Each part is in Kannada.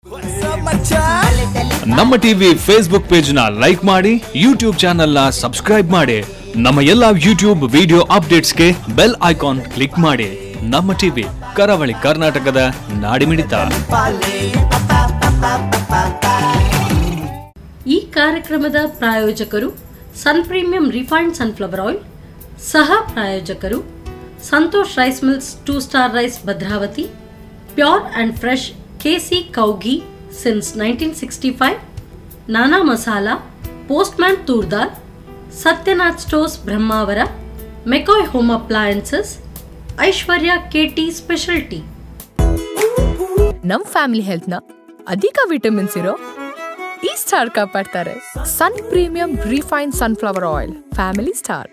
ನಮ್ಮ ಟಿವಿ ಫೇಸ್ಬುಕ್ ಪೇಜ್ ನ ಲೈಕ್ ಮಾಡಿ ಯೂಟ್ಯೂಬ್ ಚಾನೆಲ್ ನ ಸಬ್ಸ್ಕ್ರೈಬ್ ಮಾಡಿ ನಮ್ಮ ಎಲ್ಲಾ ಯೂಟ್ಯೂಬ್ ವಿಡಿಯೋ ಅಪ್ಡೇಟ್ಸ್ಗೆ ಬೆಲ್ ಐಕಾನ್ ಕ್ಲಿಕ್ ಮಾಡಿ ನಮ್ಮ ಟಿವಿ ಕರಾವಳಿ ಕರ್ನಾಟಕದ ನಾಡಿಮಿಡಿತ ಈ ಕಾರ್ಯಕ್ರಮದ ಪ್ರಾಯೋಜಕರು Sun Premium refined sunflower oil ಸಹ ಪ್ರಾಯೋಜಕರು Santosh rice mills two star rice Bhadravati pure and fresh KC cow ghee since nineteen sixty five Nana masala postman ತೂರ್ದಾರ್ Satyanath stores Brahmavar McCoy home appliances Aishwarya KT specialty ನಮ್ ಫ್ಯಾಮಿಲಿ ಹೆಲ್ತ್ನ ಅಧಿಕ ವಿಟಮಿನ್ಸ್ ಇರೋ ಈ ಸ್ಟಾರ್ ಕಾಪಾಡ್ತಾರೆ Sun Premium refine sunflower oil family star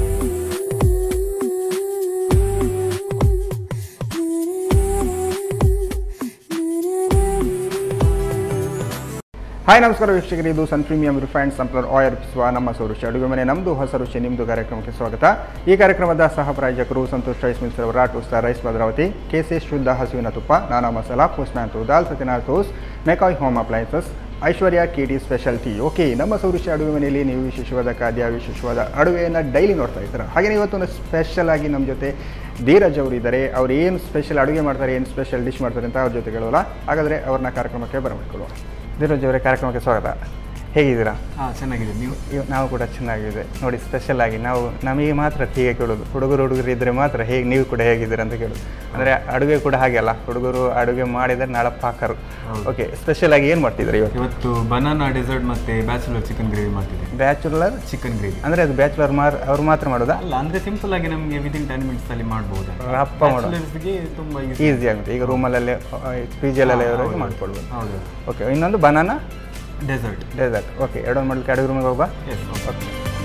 hi ನಮಸ್ಕಾರ ವೀಕ್ಷಕರು ಇದು Sun Premium refined sunflower oil ಸ್ವ ನಮ್ಮ ಸೌರುಷಿ ಅಡುಗೆ ಮನೆ ನಮ್ಮದು ಹೊಸ ರುಚಿ ನಿಮ್ಮದು ಕಾರ್ಯಕ್ರಮಕ್ಕೆ ಸ್ವಾಗತ ಈ ಕಾರ್ಯಕ್ರಮದ ಸಹ ಪ್ರಾಯೋಜಕರು ಸಂತೋಷ್ ರೈಸ್ ಮಿಲ್ಸ್ ಅವರ two star rice Bhadravati KC ಶುದ್ಧ ಹಸುವಿನ ತುಪ್ಪ ನಾನಾ ಮಸಾಲ ಪೋಸ್ಟ್ಮ್ಯಾನ್ ದಾಲ್ ಸತ್ಯನಾಥ್ ಟೋಸ್ McCoy home appliances Aishwarya T specialty okay ನಮ್ಮ ಸೌರುಷಿ ಅಡುಗೆ ಮನೆಯಲ್ಲಿ ನೀವು ವಿಶೇಷವಾದ ಖಾದ್ಯ ವಿಶೇಷವಾದ ಅಡುಗೆಯನ್ನು ಡೈಲಿ ನೋಡ್ತಾ ಇದ್ದೀರಾ ಹಾಗೆ ಇವತ್ತು ಸ್ಪೆಷಲ್ ಆಗಿ ನಮ್ಮ ಜೊತೆ ಧೀರಜ್ ಅವರು ಇದ್ದಾರೆ ಅವ್ರು ಏನು ಸ್ಪೆಷಲ್ ಅಡುಗೆ ಮಾಡ್ತಾರೆ ಏನು ಸ್ಪೆಷಲ್ ಡಿಶ್ ಮಾಡ್ತಾರೆ ಅಂತ ಅವ್ರ ಜೊತೆ ಕೇಳೋಲ್ಲ ಹಾಗಾದರೆ ಅವ್ರನ್ನ ಕಾರ್ಯಕ್ರಮಕ್ಕೆ ಬರಮಾಡ್ಕೊಳ್ಳುವ ಧೀರಜ್ ಅವರೇ ಕಾರ್ಯಕ್ರಮಕ್ಕೆ ಸ್ವಾಗತ ಹೇಗಿದ್ದೀರಾ ಹಾಂ ಚೆನ್ನಾಗಿದೆ ನೀವು ಇವ್- ನಾವು ಕೂಡ ಚೆನ್ನಾಗಿದೆ ನೋಡಿ ಸ್ಪೆಷಲ್ ಆಗಿ ನಾವು ನಮಗೆ ಮಾತ್ರ ಹೀಗೆ ಕೇಳೋದು ಹುಡುಗರು ಹುಡುಗರು ಇದ್ದರೆ ಮಾತ್ರ ಹೇಗೆ ನೀವು ಕೂಡ ಹೇಗಿದ್ದೀರಾ ಅಂತ ಕೇಳೋದು ಅಂದರೆ ಅಡುಗೆ ಕೂಡ ಹಾಗೆ ಅಲ್ಲ ಹುಡುಗರು ಅಡುಗೆ ಮಾಡಿದರೆ ನಾಳೆ ಪಾಕರು ಓಕೆ ಸ್ಪೆಷಲ್ ಆಗಿ ಏನು ಮಾಡ್ತಿದ್ದಾರೆ ಇವತ್ತು ಇವತ್ತು ಬನಾನಾ ಡೆಸರ್ಟ್ ಮತ್ತೆ ಬ್ಯಾಚುಲರ್ ಚಿಕನ್ ಗ್ರೇವಿ ಮಾಡ್ತಿದ್ದೆ ಬ್ಯಾಚುಲರ್ ಚಿಕನ್ ಗ್ರೇವಿ ಅಂದರೆ ಅದು ಬ್ಯಾಚುಲರ್ ಮಾರ್ ಅವ್ರು ಮಾತ್ರ ಮಾಡೋದಾ ಅಲ್ಲ ಅಂದ್ರೆ ಸಿಂಪಲ್ ಆಗಿ ನಮಗೆ ವಿದಿನ್ ಟೆನ್ ಮಿನಿಟ್ಸ್ ಅಲ್ಲಿ ಮಾಡ್ಬೋದು ರಪ್ಪ ಮಾಡೋದು. ಬ್ಯಾಚುಲರ್ಸ್ಗೆ ತುಂಬಾ ಈಸಿ ಈಸಿ ಆಗುತ್ತೆ ಈಗ ರೂಮಲ್ಲೇ ಪಿ ಜಿಯಲ್ಲೆಲ್ಲ ಇವರಿಗೆ ಮಾಡ್ಕೊಳ್ಬೋದು ಹೌದು ಓಕೆ ಇನ್ನೊಂದು ಬನಾನಾ ಡೆಸರ್ಟ್ ಡೆಸರ್ಟ್ ಓಕೆ ಎರಡೊಂದು ಮಾಡಲಿಕ್ಕೆ ಅಡುಗೆ ರೂಮಿಗೆ ಹೋಗುವ ಎಸ್ ಓಕೆ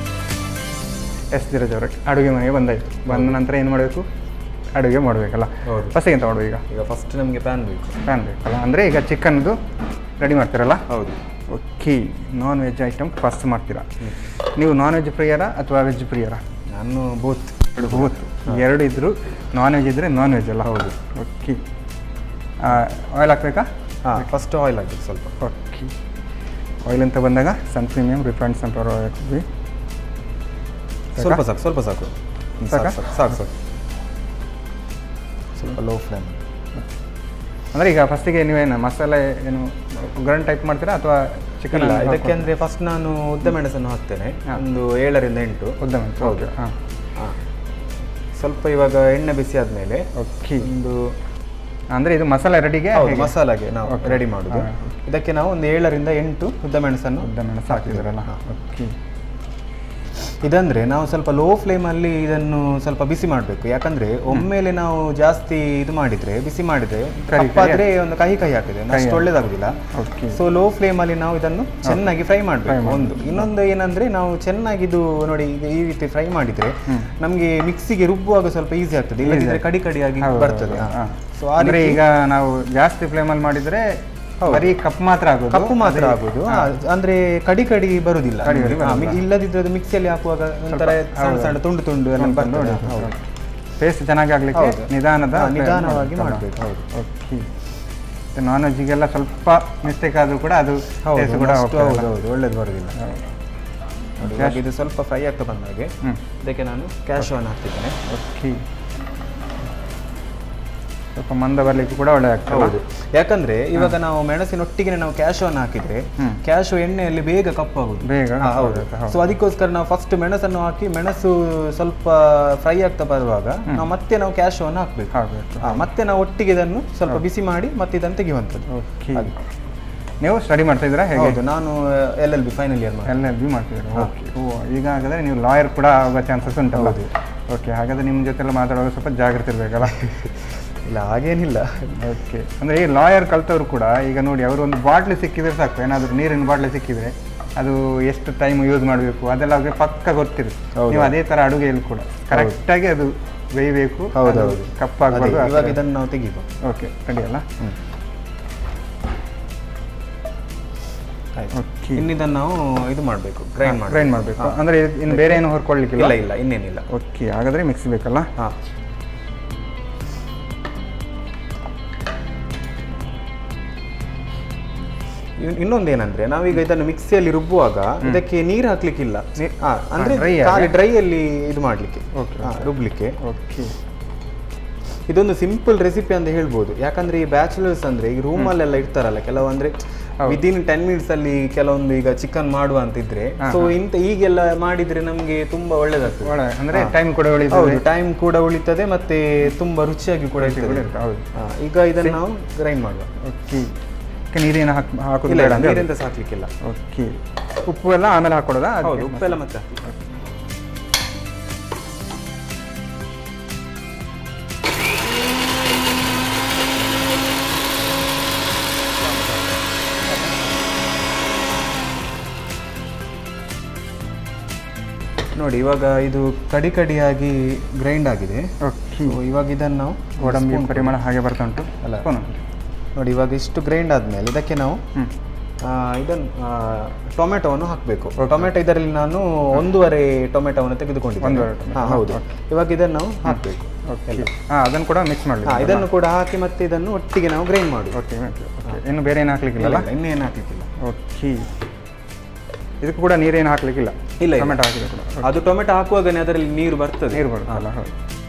ಎಸ್ ಧೀರಜ್ ಅವರೇ ಅಡುಗೆ ಮನೆಗೆ ಬಂದಾಯಿತು ಬಂದ ನಂತರ ಏನು ಮಾಡಬೇಕು ಅಡುಗೆ ಮಾಡಬೇಕಲ್ಲ ಹೌದು. ಫಸ್ಟಿಗೆ ಎಂತ ಮಾಡಬೇಕು ಈಗ ಈಗ ಫಸ್ಟ್ ನಮಗೆ ಪ್ಯಾನ್ ಬೇಕು ಪ್ಯಾನ್ ಬೇಕಲ್ಲ ಅಂದರೆ ಈಗ ಚಿಕನ್ದು ರೆಡಿ ಮಾಡ್ತೀರಲ್ಲ ಹೌದು okay non veg item first ಮಾಡ್ತೀರಾ ನೀವು ನಾನ್ ವೆಜ್ ಪ್ರಿಯರಾ ಅಥವಾ ವೆಜ್ ಪ್ರಿಯರಾ ನಾನು ಬೋತ್ ಬೋತ್ ಎರಡು ಇದ್ದರು ನಾನ್ ವೆಜ್ ಇದ್ದರೆ ನಾನ್ ವೆಜ್ ಅಲ್ಲ ಹೌದು ಓಕೆ ಆಯಿಲ್ ಹಾಕ್ಬೇಕಾ ಹಾಂ ಫಸ್ಟ್ ಆಯಿಲ್ ಹಾಕಿ ಸ್ವಲ್ಪ ಓಕೆ ಆಯಿಲ್ ಅಂತ ಬಂದಾಗ Sun Premium refined sunflower oil ಹಾಕ್ತೀವಿ ಸ್ವಲ್ಪ ಸಾಕು ಸ್ವಲ್ಪ ಸಾಕು ಹ್ಮ್, ಸಾಕಾ? ಸಾಕು ಸಾಕು ಸಾಕು ಸಾಕು ಸ್ವಲ್ಪ ಲೋ ಫ್ಲೇಮ್ ಅಂದರೆ ಈಗ ಫಸ್ಟಿಗೆ ನೀವೇನು ಮಸಾಲೆ ಏನು ಒಗ್ಗರಣೆ ಟೈಪ್ ಮಾಡ್ತೀರಾ ಅಥವಾ ಚಿಕನ್ ಇಲ್ಲ ಇದಕ್ಕೆ ಅಂದರೆ ಫಸ್ಟ್ ನಾನು ಉದ್ದ ಮೆಣಸನ್ನು ಹಾಕ್ತೇನೆ ಒಂದು ಏಳರಿಂದ ಎಂಟು ಉದ್ದ ಮೆಣಸು ಹೌದು ಹಾಂ ಹಾಂ ಸ್ವಲ್ಪ ಇವಾಗ ಎಣ್ಣೆ ಬಿಸಿ ಆದಮೇಲೆ ಓಕೆ ಒಂದು ಅಂದರೆ ಇದು ಮಸಾಲೆ ರೆಡಿಗೆ ಹೌದು ಮಸಾಲಾಗೆ ನಾವು Okay. ರೆಡಿ ಮಾಡೋದು ಹಾ. ಇದಕ್ಕೆ ನಾವು ಒಂದು ಏಳರಿಂದ ಎಂಟು ಉದ್ದ ಮೆಣಸನ್ನು ಉದ್ದ ಮೆಣಸು ಹಾಕಿದ್ದೀರಲ್ಲ ಓಕೆ ಇದಂದ್ರೆ ನಾವು ಸ್ವಲ್ಪ ಲೋ ಫ್ಲೇಮಲ್ಲಿ ಇದನ್ನು ಸ್ವಲ್ಪ ಬಿಸಿ ಮಾಡಬೇಕು ಯಾಕಂದ್ರೆ ಒಮ್ಮೆಲೆ ನಾವು ಜಾಸ್ತಿ ಇದು ಮಾಡಿದ್ರೆ ಬಿಸಿ ಮಾಡಿದ್ರೆ ಕಹಿ ಕಪ್ಪಾದ್ರೆ ಒಂದು ಕಹಿ ಕಹಿ ಆಗ್ತದೆ ಅಷ್ಟು ಒಳ್ಳೇದಾಗುದಿಲ್ಲ Okay. ಸೊ ಲೋ ಫ್ಲೇಮಲ್ಲಿ ನಾವು ಇದನ್ನು ಚೆನ್ನಾಗಿ ಫ್ರೈ ಮಾಡಬೇಕು ಮಾಡ್ಬೇಕು. ಒಂದು ಇನ್ನೊಂದು ಏನಂದ್ರೆ ನಾವು ಚೆನ್ನಾಗಿ ಇದು ನೋಡಿ ಈಗ ಈ ರೀತಿ ಫ್ರೈ ಮಾಡಿದ್ರೆ ನಮಗೆ ಮಿಕ್ಸಿಗೆ ರುಬ್ಬುವಾಗ ಸ್ವಲ್ಪ ಈಸಿ ಆಗ್ತದೆ ಇಲ್ಲದಿದ್ರೆ ಕಡಿ ಕಡಿಯಾಗಿ ಬರ್ತದೆ ಸೊ ಆ ಅಂದರೆ ರೀತಿ ಈಗ ನಾವು ಜಾಸ್ತಿ ಫ್ಲೇಮಲ್ಲಿ ಮಾಡಿದರೆ ಬರೀ ಕಪ್ ಮಾತ್ರ ಆಗೋದು ಕಪ್ಪು ಮಾತ್ರ ಆಗುದು ಆ, ಅಂದ್ರೆ ಕಡಿ ಕಡಿ ಬರುದಿಲ್ಲ ಕಡಿ ಕಡಿ ಹಾ, ಮಿ- ಇಲ್ಲದಿದ್ರೆ ಅದು ಮಿಕ್ಸಿಯಲ್ಲಿ ಹಾಕುವಾಗ ಒಂಥರ ಸಣ್ಣ ಸಣ್ಣ ತುಂಡು ತುಂಡು ಎಲ್ಲ ಬರ್ತದೆ ಹೌದು. ಟೇಸ್ಟ್ ಚೆನ್ನಾಗಿ ಆಗ್ಲಿಕ್ಕೆ ಹೌದು. ನಿಧಾನದ ಹಾ, ನಿಧಾನವಾಗಿ ಮಾಡ್ಬೇಕು, ಹೌದು. ಓಕೆ ನಾನ್ ವೆಜ್ಜಿಗೆಲ್ಲ ಸ್ವಲ್ಪ ಮಿಸ್ಟೇಕ್ ಆದ್ರೂ ಕೂಡ ಅದು ಹೌದು, ಟೇಸ್ಟ್ ಕೂಡ ಅಷ್ಟು ಹೋಗ್ತದಲ್ಲ? ಹೌದು, ಹೌದು, ಒಳ್ಳೇದು ಬರುದಿಲ್ಲ ನೋಡಿ, ಇವಾಗ ಇದು ಸ್ವಲ್ಪ ಫ್ರೈ ಆಗ್ತಾ ಬಂದಾಗೆ ಹ್ಮ್. ಇದಕ್ಕೆ ನಾನು ಕ್ಯಾಶುವನ್ನು ಹಾಕ್ತಿದ್ದೇನೆ ಓಕೆ ಸ್ವಲ್ಪ ಮಂದ ಬರ್ಲಿಕ್ಕೆ ಕೂಡ ಒಳ್ಳೆ ಆಗ್ತದೆ ಹೌದು ಯಾಕಂದ್ರೆ ಇವಾಗ ನಾವು ಮೆಣಸಿನೊಟ್ಟಿಗೆ ನಾವು ಕ್ಯಾಶುವನ್ನು ಹಾಕಿದ್ರೆ ಕ್ಯಾಶು ಎಣ್ಣೆಯಲ್ಲಿ ಬೇಗ ಕಪ್ಪಾಗುದು ಬೇಗ ಹಾ, ಹೌದು ಕಪ್ಪಾಗುತ್ತೆ, ಹೌದು. ಸೊ ಅದಕ್ಕೋಸ್ಕರ ನಾವು ಫಸ್ಟ್ ಮೆಣಸನ್ನು ಹಾಕಿ ಮೆಣಸು ಸ್ವಲ್ಪ ಫ್ರೈ ಆಗ್ತಾ ಬರುವಾಗ ನಾವು ಮತ್ತೆ ನಾವು ಕ್ಯಾಶುವನ್ನು ಹಾಕ್ಬೇಕು ಹಾಕ್ಬೇಕು. ಹಾ, ಮತ್ತೆ ನಾವು ಒಟ್ಟಿಗೆ ಇದನ್ನು ಸ್ವಲ್ಪ ಬಿಸಿ ಮಾಡಿ ಮತ್ತೆ ಇದನ್ನು ತೆಗೆಯುವಂಥದ್ದು ಓಕೆ ನೀವು ಸ್ಟಡಿ ಮಾಡ್ತಾ ಇದ್ದೀರಾ ಹೇಗೆ ಹೌದು ನಾನು L L B final year ಮಾಡಿ ಎಲ್ ಎಲ್ ಬಿ ಮಾಡ್ತಿದ್ದೀರಾ ಓಕೆ ಓ ಈಗ ಹಾಗಾದರೆ ನೀವು ಲಾಯರ್ ಕೂಡ ಆಗೋ ಚಾನ್ಸಸ್ ಉಂಟಲ್ಲ ಓಕೆ ಹಾಗಾದರೆ ನಿಮ್ಮ ಜೊತೆ ಎಲ್ಲ ಮಾತಾಡುವಾಗ ಸ್ವಲ್ಪ ಜಾಗ್ರತೆ ಇರಬೇಕಲ್ಲ ಇಲ್ಲ ಹಾಗೇನಿಲ್ಲ ಓಕೆ ಅಂದರೆ ಈ ಲಾಯರ್ ಕಲ್ತವ್ರು ಕೂಡ ಈಗ ನೋಡಿ ಅವರು ಒಂದು ಬಾಟ್ಲಿ ಸಿಕ್ಕಿದ್ರೆ ಸಾಕು ಏನಾದರೂ ನೀರಿನ ಬಾಟ್ಲಿ ಸಿಕ್ಕಿದ್ರೆ ಅದು ಎಷ್ಟು ಟೈಮ್ ಯೂಸ್ ಮಾಡಬೇಕು ಅದೆಲ್ಲ ಅವ್ರಿಗೆ ಪಕ್ಕ ಗೊತ್ತಿರುತ್ತೆ ಹೌದು. ನೀವು ಅದೇ ಥರ ಅಡುಗೆಯಲ್ಲಿ ಕೂಡ ಕರೆಕ್ಟಾಗಿ ಅದು ಬೇಯಬೇಕು ಹೌದೌದು ಕಪ್ಪಾಗಬಾರ್ದು ಅದೇ, ಇವಾಗ ಇದನ್ನು ನಾವು ತೆಗಿಬ ಓಕೆ ರೆಡಿ ಅಲ್ಲ ಓಕೆ ಇನ್ನು ಇದನ್ನು ನಾವು ಇದು ಮಾಡಬೇಕು ಗ್ರೈಂಡ್ ಮಾಡಿ ಗ್ರೈಂಡ್ ಮಾಡಬೇಕು ಅಂದರೆ ಇನ್ನು ಬೇರೆ ಏನು ಹೊರ್ಕೊಳ್ಳಿಕ್ಕಿಲ್ಲ ಇಲ್ಲ ಇಲ್ಲ ಇನ್ನೇನಿಲ್ಲ ಓಕೆ ಹಾಗಾದರೆ ಮಿಕ್ಸಿ ಬೇಕಲ್ಲ ಹಾಂ ಇನ್- ಇನ್ನೊಂದೇನಂದ್ರೆ ನಾವೀಗ ಇದನ್ನು ಮಿಕ್ಸಿಯಲ್ಲಿ ರುಬ್ಬುವಾಗ ಇದಕ್ಕೆ ನೀರು ಹಾಕ್ಲಿಕ್ಕಿಲ್ಲ ಹಾ, ಅಂದ್ರೆ dry ಆಗಿ? ಖಾಲಿ ಡ್ರೈಯಲ್ಲಿ ಇದು ಮಾಡ್ಲಿಕ್ಕೆ Okay, ಹಾ, ರುಬ್ಲಿಕ್ಕೆ ಓಕೆ ಇದೊಂದು ಸಿಂಪಲ್ ರೆಸಿಪಿ ಅಂತ ಹೇಳ್ಬೋದು ಯಾಕಂದ್ರೆ ಈ ಬ್ಯಾಚುಲರ್ಸ್ ಅಂದ್ರೆ ಈ ರೂಮಲ್ಲೆಲ್ಲ ಇರ್ತಾರಲ್ಲ ಕೆಲವು ಅಂದ್ರೆ ವಿದಿನ್ ಟೆನ್ ಮಿನಿಟ್ಸ್ ಅಲ್ಲಿ ಕೆಲವೊಂದು ಈಗ ಚಿಕನ್ ಮಾಡುವ ಅಂತ ಇದ್ರೆ ಸೊ ಇಂತ ಈಗೆಲ್ಲ ಮಾಡಿದ್ರೆ ನಮ್ಗೆ ತುಂಬಾ ಒಳ್ಳೇದಾಗ್ತದೆ ಒಳ್ಳೆ ಅಂದ್ರೆ ಟೈಮ್ ಕೂಡ ಉಳಿತದೆ ಹೌದು ಟೈಮ್ ಕೂಡ ಉಳಿತದೆ ಮತ್ತೆ ತುಂಬಾ ರುಚಿಯಾಗಿ ಕೂಡ ಇರ್ತದೆ ಇರ್ತದೆ, ಹೌದು. ಹಾ, ಈಗ ಇದನ್ನ ನಾವು ಗ್ರೈಂಡ್ ಮಾಡುವ ಓಕೆ ನೀರೇನು ಹಾಕ್ ಹಾಕೋದು ಇಲ್ಲ ಬೇಡ ಇಲ್ಲ, ಅಂದ್ರೆ ನೀರೆಂತ ಸಾಕ್ಲಿಕ್ಕಿಲ್ಲ ಓಕೆ ಉಪ್ಪು ಎಲ್ಲ ಆಮೇಲೆ ಹಾಕೊಡೋದಾ ಹೌದು ಉಪ್ಪೆಲ್ಲ ಮತ್ತೆ ಹಾಕ್ಲಿಕ್ಕೆ. ನೋಡಿ ಇವಾಗ ಇದು ಕಡಿ ಕಡಿಯಾಗಿ ಗ್ರೈಂಡ್ ಆಗಿದೆ ಓಕೆ So, ಇವಾಗ ಇದನ್ನು ನಾವು ಗೋಡಂಬಿ ಪರಿಮಳ ಹಾಗೆ ಬರ್ತಾ ಉಂಟು ಅಲ್ಲ. ಸ್ಪೂನು. ನೋಡಿ ಇವಾಗ ಇಷ್ಟು ಗ್ರೈಂಡ್ ಆದ್ಮೇಲೆ ಇದಕ್ಕೆ ನಾವು ಹ್ಮ್ ಆ, ಇದನ್ನು ಆ, ಟೊಮೆಟೊವನ್ನು ಹಾಕಬೇಕು ಟೊಮೆಟೊ ಇದರಲ್ಲಿ ನಾನು ಒಂದೂವರೆ ಟೊಮೆಟೊವನ್ನು ತೆಗೆದುಕೊಂಡಿದ್ದೇನೆ ಒಂದೂವರೆ ಟೊಮೆಟೊ. ಹಾ, ಹೌದು ಇವಾಗ ಇದನ್ನು ನಾವು ಹಾಕಬೇಕು ಓಕೆ ಹಾಂ ಅದನ್ನು ಕೂಡ ಮಿಕ್ಸ್ ಮಾಡಲಿ ಹಾ ಇದನ್ನು ಕೂಡ ಹಾಕಿ ಮತ್ತೆ ಇದನ್ನು ಒಟ್ಟಿಗೆ ನಾವು ಗ್ರೈಂಡ್ ಮಾಡುದು ಓಕೆ ಓಕೆ ಓಕೆ ಇನ್ನು ಬೇರೆ ಏನು ಹಾಕ್ಲಿಕ್ಕಿಲ್ಲ ಇನ್ನೇನು ಹಾಕ್ಲಿಕ್ಕಿಲ್ಲ ಓಕೆ ಇದಕ್ಕೂ ಕೂಡ ನೀರೇನು ಹಾಕ್ಲಿಕ್ಕಿಲ್ಲ ಇಲ್ಲ, ಇಲ್ಲ. ಟೊಮೆಟೊ ಹಾಕಿದ್ರೆ ಕೂಡ ಅದು ಟೊಮೆಟೊ ಹಾಕುವಾಗನೇ ಅದರಲ್ಲಿ ನೀರು ಬರ್ತದೆ ನೀರು ಬರುತ್ತಲ್ಲ ಹೌದು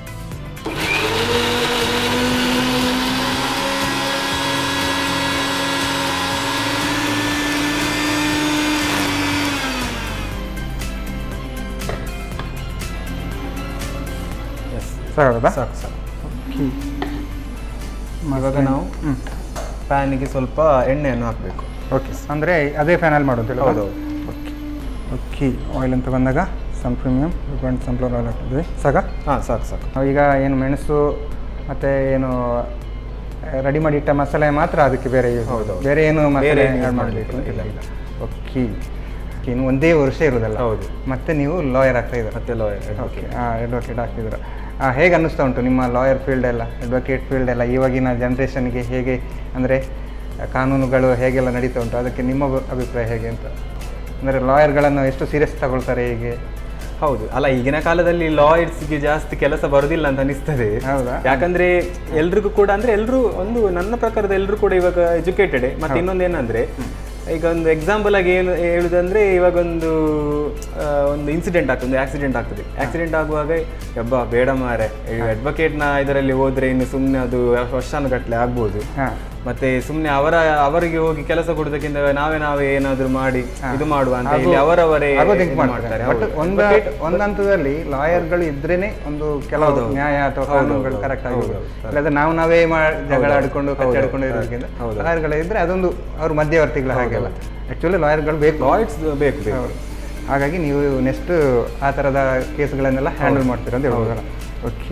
Yes. ಸಾಕಾಗದಾ ಸಾಕು ಸಾಕು ಓಕೆ ಇವಾಗ ನಾವು ಹ್ಞೂ ಪ್ಯಾನಿಗೆ ಸ್ವಲ್ಪ ಎಣ್ಣೆಯನ್ನು ಹಾಕಬೇಕು ಓಕೆ ಅಂದರೆ ಅದೇ ಫ್ಯಾನಲ್ಲಿ ಮಾಡೋದಿಲ್ಲ ಹೌದು ಓಕೆ ಓಕೆ ಆಯಿಲ್ ಅಂತ ಬಂದಾಗ Sun Premium refined sunflower oil ಹಾಕ್ತಿದ್ವಿ ಸಾಕ ಹಾಂ ಸಾಕು ಸಾಕು ನಾವು ಈಗ ಏನು ಮೆಣಸು ಮತ್ತು ಏನು ರೆಡಿ ಮಾಡಿ ಇಟ್ಟ ಮಸಾಲೆ ಮಾತ್ರ ಅದಕ್ಕೆ ಬೇರೆ ಯೂಸ್ ಹೌದು, ಹೌದು. ಬೇರೆ ಏನು ಮಸಾಲೆ ಬೇರೆ ಏನು use ಆ್ಯಡ್ ಮಾಡ್ಲಿಕ್ಕೆ ಮಾಡಲಿಕ್ಕೆ ಇಲ್ಲ, ಇಲ್ಲ ಓಕೆ ಇನ್ನು ಒಂದೇ ವರ್ಷ ಇರೋದಲ್ಲ ಹೌದು. ಮತ್ತೆ ನೀವು ಲಾಯರ್ ಆಗ್ತಾ ಇದ್ದಾರೆ ಮತ್ತೆ ಲಾಯರ್ ಓಕೆ ಹಾಂ ಅಡ್ವೊಕೇಟ್ ಆಗ್ತಿದ್ರು ಹೇಗೆ ಅನ್ನಿಸ್ತಾ ಉಂಟು ನಿಮ್ಮ ಲಾಯರ್ ಫೀಲ್ಡ್ ಎಲ್ಲ ಅಡ್ವೊಕೇಟ್ ಫೀಲ್ಡ್ ಎಲ್ಲ ಇವಾಗಿನ ಜನ್ರೇಷನ್ಗೆ ಹೇಗೆ ಅಂದರೆ ಕಾನೂನುಗಳು ಹೇಗೆಲ್ಲ ನಡೀತಾ ಉಂಟು ಅದಕ್ಕೆ ನಿಮ್ಮ ಅಭಿ- ಅಭಿಪ್ರಾಯ ಹೇಗೆ ಅಂತ ಅಂದರೆ ಲಾಯರ್ಗಳನ್ನು ಎಷ್ಟು ಸೀರಿಯಸ್ ತಗೊಳ್ತಾರೆ ಹೇಗೆ ಹೌದು ಅಲ್ಲ ಈಗಿನ ಕಾಲದಲ್ಲಿ ಲಾಯರ್ಸ್ಗೆ ಜಾಸ್ತಿ ಕೆಲಸ ಬರುದಿಲ್ಲ ಅಂತ ಅನಿಸ್ತದೆ ಹೌದಾ? ಯಾಕಂದ್ರೆ ಎಲ್ರಿಗೂ ಕೂಡ ಅಂದ್ರೆ ಎಲ್ರು ಒಂದು ನನ್ನ ಪ್ರಕಾರದ ಎಲ್ರು ಕೂಡ ಇವಾಗ ಎಜುಕೇಟೆಡ್ ಮತ್ತೆ ಇನ್ನೊಂದು ಏನಂದ್ರೆ ಈಗ ಒಂದು ಎಕ್ಸಾಂಪಲ್ ಆಗಿ ಏನು ಹೇಳುದಂದ್ರೆ ಇವಾಗ ಒಂದು ಆ, ಒಂದು ಇನ್ಸಿಡೆಂಟ್ ಆಗ್ತದೆ ಒಂದು ಆಕ್ಸಿಡೆಂಟ್ ಆಗ್ತದೆ ಆಕ್ಸಿಡೆಂಟ್ ಆಗುವಾಗ ಯಬ್ಬ ಬೇಡ ಮಾರೆ ಅಡ್ವೊಕೇಟ್ನ ಇದರಲ್ಲಿ ಹೋದ್ರೆ ಇನ್ನು ಸುಮ್ಮನೆ ಅದು ವರ್ಷಾನುಗಟ್ಟಲೆ ಆಗ್ಬೋದು ಹಾಂ ಮತ್ತೆ ಸುಮ್ಮನೆ ಅವರ ಅವರಿಗೆ ಹೋಗಿ ಕೆಲಸ ಕೊಡೋದಕ್ಕಿಂತ ನಾವೇ ನಾವೇ ಏನಾದ್ರು ಮಾಡಿ ಇದು ಮಾಡುವ ಅಂತ ಹೇಳಿ ಅವರವರೇ ಆಗೋ think ಇದು ಮಾಡ್ತಾರೆ ಬಟ್ ಹೌದು. ಒಂದು ಒಂದು ಹಂತದಲ್ಲಿ ಲಾಯರ್ಗಳು ಇದ್ರೇನೆ ಒಂದು ಕೆಲವು ನ್ಯಾಯ ಅಥವಾ ಕಾನೂನುಗಳು ಕರೆಕ್ಟ್ ಆಗಿ ಇಲ್ಲದ್ರೆ ನಾವು ನಾವೇ ಮಾ ಜಗಳ ಆಡ್ಕೊಂಡು ಕಚ್ಚಾಡ್ಕೊಂಡು ಇರೋದಕ್ಕಿಂತ ಲಾಯರ್ಗಳು ಇದ್ರೆ ಅದೊಂದು ಅವ್ರ ಮಧ್ಯವರ್ತಿಗಳ ಹಾಗೆಲ್ಲ ಆ್ಯಕ್ಚುಲಿ ಲಾಯರ್ಗಳು ಬೇಕು ಲಾಯ್ಡ್ಸ್ ಬೇಕು ಬೇಕು ಹೌದು. ಹಾಗಾಗಿ ನೀವು ನೆಕ್ಸ್ಟ್ ಆ ಥರದ ಕೇಸ್ಗಳನ್ನೆಲ್ಲ ಹ್ಯಾಂಡಲ್ ಮಾಡ್ತೀರಾ ಅಂತ ಹೇಳ್ಬೋದಲ್ಲ ಓಕೆ